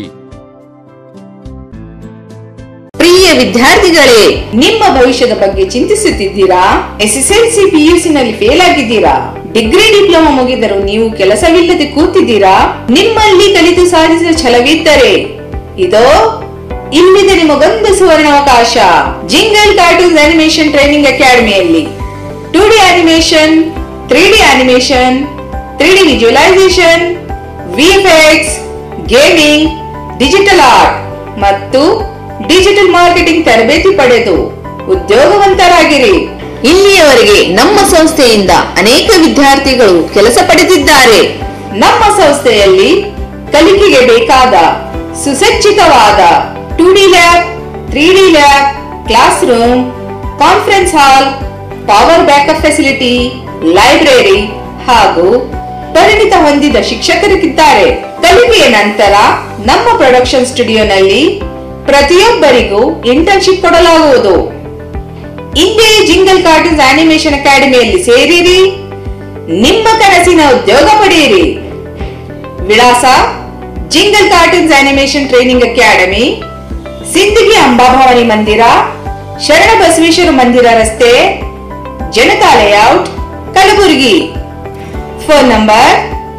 ಪ್ರಿಯ ವಿದ್ಯಾರ್ಥಿಗಳೇ ನಿಮ್ಮ ಭವಿಷ್ಯದ ಬಗ್ಗೆ ಚಿಂತಿಸುತ್ತಿದ್ದೀರಾ ಎಸ್ಎಸ್ಎಲ್ಸಿ ಪಿಯುಸಿನಲ್ಲಿ ಫೇಲ್ ಆಗಿದ್ದೀರಾ ಡಿಗ್ರಿ ಡಿಪ್ಲೊಮಾ ಮುಗಿದರೂ ನೀವು ಕೆಲಸವಿಲ್ಲದೆ ಕೂತಿದ್ದೀರಾ ನಿಮ್ಮಲ್ಲಿ ಕಲಿತು ಸಾಧಿಸಿದ ಛಲವಿದ್ದರೆ ಇದೋ ಇಲ್ಲಿದೆ ನಿಮಗೊಂದು ಸುವರ್ಣಾವಕಾಶ ಜಿಂಗಲ್ ಕಾರ್ಟೂನ್ಸ್ ಅನಿಮೇಷನ್ ಟ್ರೈನಿಂಗ್ ಅಕಾಡೆಮಿಯಲ್ಲಿ two D animation three D animation three D visualisation VFX gaming digital art ಮತ್ತು ಡಿಜಿಟಲ್ ಮಾರ್ಕೆಟಿಂಗ್ ತರಬೇತಿ ಪಡೆದು ಉದ್ಯೋಗವಂತರಾಗಿರಿ ಇಲ್ಲಿಯವರೆಗೆ ನಮ್ಮ ಸಂಸ್ಥೆಯಿಂದ ಅನೇಕ ವಿದ್ಯಾರ್ಥಿಗಳು ಕೆಲಸ ಪಡೆದಿದ್ದಾರೆ ನಮ್ಮ ಸಂಸ್ಥೆಯಲ್ಲಿ ಕಲಿಕೆಗೆ ಬೇಕಾದ ಸುಸಜ್ಜಿತವಾದ two D lab three D lab class room conference hall power backup facility library ಹಾಗೂ ಪರಿಣಿತ ಹೊಂದಿದ ಶಿಕ್ಷಕರಿದ್ದಾರೆ ಕಲಿಕೆಯ ನಂತರ ನಮ್ಮ ಪ್ರೊಡಕ್ಷನ್ ಸ್ಟುಡಿಯೋನಲ್ಲಿ ಪ್ರತಿಯೊಬ್ಬರಿಗೂ ಇಂಟರ್ನ್ಶಿಪ್ ಕೊಡಲಾಗುವುದು ಇಂದೇ ಜಿಂಗಲ್ ಕಾರ್ಟೂನ್ಸ್ ಅನಿಮೇಷನ್ ಅಕಾಡೆಮಿಯಲ್ಲಿ ಸೇರಿರಿ ನಿಮ್ಮ ಕನಸಿನ ಉದ್ಯೋಗ ಪಡೆಯಿರಿ ವಿಳಾಸ jingle cartoons animation training academy Sindagi Ambabhavani ಮಂದಿರ ಶರಣ ಬಸವೇಶ್ವರ ಮಂದಿರ ರಸ್ತೆ Janata layout Kalaburagi phone number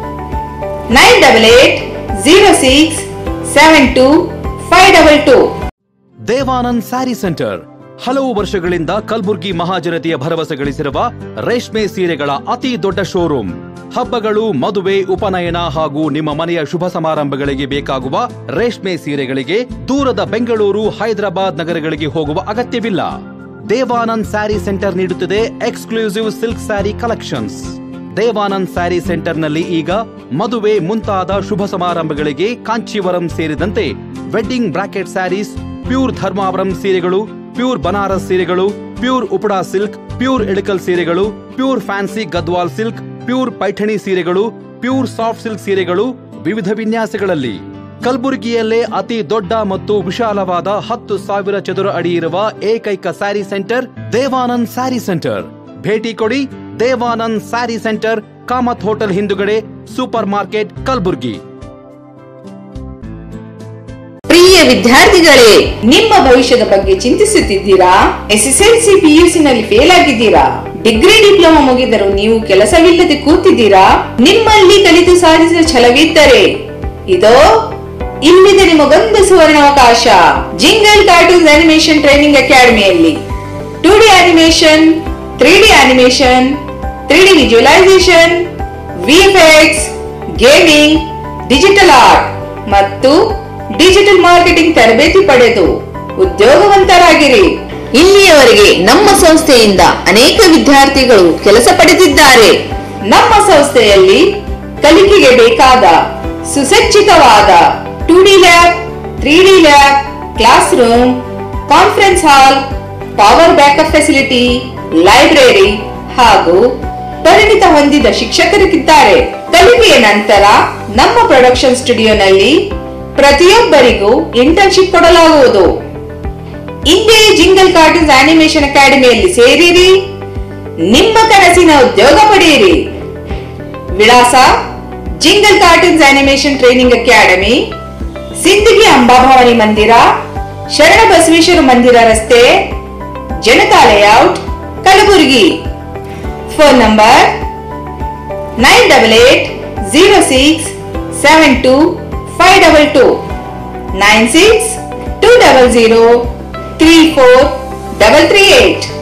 nine double eight zero six seven two five double two Devanand sari centre ಹಲವು ವರ್ಷಗಳಿಂದ ಕಲ್ಬುರ್ಗಿ ಮಹಾಜನತೆಯ ಭರವಸೆ ಗಳಿಸಿರುವ ರೇಷ್ಮೆ ಸೀರೆಗಳ ಅತಿ ದೊಡ್ಡ ಶೋರೂಮ್ ಹಬ್ಬಗಳು ಮದುವೆ ಉಪನಯನ ಹಾಗೂ ನಿಮ್ಮ ಮನೆಯ ಶುಭ ಸಮಾರಂಭಗಳಿಗೆ ಬೇಕಾಗುವ ರೇಷ್ಮೆ ಸೀರೆಗಳಿಗೆ ದೂರದ ಬೆಂಗಳೂರು ಹೈದರಾಬಾದ್ ನಗರಗಳಿಗೆ ಹೋಗುವ ಅಗತ್ಯವಿಲ್ಲ ದೇವಾನಂದ್ ಸ್ಯಾರಿ ಸೆಂಟರ್ ನೀಡುತ್ತಿದೆ exclusive silk sari collections Devanand sari ಸೆಂಟರ್ನಲ್ಲಿ ಈಗ ಮದುವೆ ಮುಂತಾದ ಶುಭ ಸಮಾರಂಭಗಳಿಗೆ ಕಾಂಚೀವರಂ ಸೇರಿದಂತೆ wedding brocade saris pure Dharmavaram ಸೀರೆಗಳು ಪ್ಯೂರ್ ಬನಾರಸ್ ಸೀರೆಗಳು pure Uppada silk pure Ilkal ಸೀರೆಗಳು pure fancy Gadwal silk pure Paithani ಸೀರೆಗಳು ಪ್ಯೂರ್ ಸಾಫ್ಟ್ ಸಿಲ್ಕ್ ಸೀರೆಗಳು ವಿವಿಧ ವಿನ್ಯಾಸಗಳಲ್ಲಿ ಕಲಬುರಗಿಯಲ್ಲೇ ಅತಿ ದೊಡ್ಡ ಮತ್ತು ವಿಶಾಲವಾದ ಹತ್ತು ಸಾವಿರ ಚದುರ ಅಡಿ ಇರುವ ಏಕೈಕ ಸ್ಯಾರಿ ಸೆಂಟರ್ ದೇವಾನಂದ್ ಸ್ಯಾರಿ ಸೆಂಟರ್ ಭೇಟಿ ಕೊಡಿ ದೇವಾನಂದ್ ಸ್ಯಾರಿ ಸೆಂಟರ್ ಕಾಮತ್ ಹೋಟೆಲ್ ಹಿಂದುಗಡೆ ಸೂಪರ್ ಮಾರ್ಕೆಟ್ ಕಲಬುರ್ಗಿ ಪ್ರಿಯ ವಿದ್ಯಾರ್ಥಿಗಳೇ ನಿಮ್ಮ ಭವಿಷ್ಯದ ಬಗ್ಗೆ ಚಿಂತಿಸುತ್ತಿದ್ದೀರಾ ಎಸ್ಎಸ್ಎಲ್ಸಿ ಪಿಯುಸಿನಲ್ಲಿ ಫೇಲ್ ಆಗಿದ್ದೀರಾ ಡಿಗ್ರಿ ಡಿಪ್ಲೊಮಾ ಮುಗಿದರೂ ನೀವು ಕೆಲಸವಿಲ್ಲದೆ ಕೂತಿದ್ದೀರಾ ನಿಮ್ಮಲ್ಲಿ ಕಲಿತು ಸಾಧಿಸಿದ ಛಲವಿದ್ದರೆ ಇದೋ ಇಲ್ಲಿದೆ ನಿಮಗೊಂದು ಸುವರ್ಣಾವಕಾಶ ಜಿಂಗಲ್ ಕಾರ್ಟೂನ್ಸ್ ಅನಿಮೇಷನ್ ಟ್ರೈನಿಂಗ್ ಅಕಾಡೆಮಿಯಲ್ಲಿ two D animation three D animation three D visualisation VFX gaming digital art ಮತ್ತು ಡಿಜಿಟಲ್ ಮಾರ್ಕೆಟಿಂಗ್ ತರಬೇತಿ ಪಡೆದು ಉದ್ಯೋಗವಂತರಾಗಿರಿ ಇಲ್ಲಿಯವರೆಗೆ ನಮ್ಮ ಸಂಸ್ಥೆಯಿಂದ ಅನೇಕ ವಿದ್ಯಾರ್ಥಿಗಳು ಕೆಲಸ ಪಡೆದಿದ್ದಾರೆ ನಮ್ಮ ಸಂಸ್ಥೆಯಲ್ಲಿ ಕಲಿಕೆಗೆ ಬೇಕಾದ ಸುಸಜ್ಜಿತವಾದ two D lab three D lab class room conference hall power backup facility library ಹಾಗೂ ಪರಿಣಿತ ಹೊಂದಿದ ಶಿಕ್ಷಕರಿದ್ದಾರೆ ಕಲಿಕೆಯ ನಂತರ ನಮ್ಮ ಪ್ರೊಡಕ್ಷನ್ ಸ್ಟುಡಿಯೋನಲ್ಲಿ ಪ್ರತಿಯೊಬ್ಬರಿಗೂ ಇಂಟರ್ನ್ಶಿಪ್ ಕೊಡಲಾಗುವುದು ಇಂದೇ ಜಿಂಗಲ್ ಕಾರ್ಟೂನ್ಸ್ ಅನಿಮೇಷನ್ ಅಕಾಡೆಮಿಯಲ್ಲಿ ಸೇರಿರಿ ನಿಮ್ಮ ಕನಸಿನ ಉದ್ಯೋಗ ಪಡೆಯಿರಿ ವಿಳಾಸ jingle cartoons animation training academy Sindagi Ambabhavani ಮಂದಿರ ಶರಣ ಬಸವೇಶ್ವರ ಮಂದಿರ ರಸ್ತೆ Janata layout Kalaburagi phone number nine double eight zero six seven two five double two nine six two double zero three four double three eight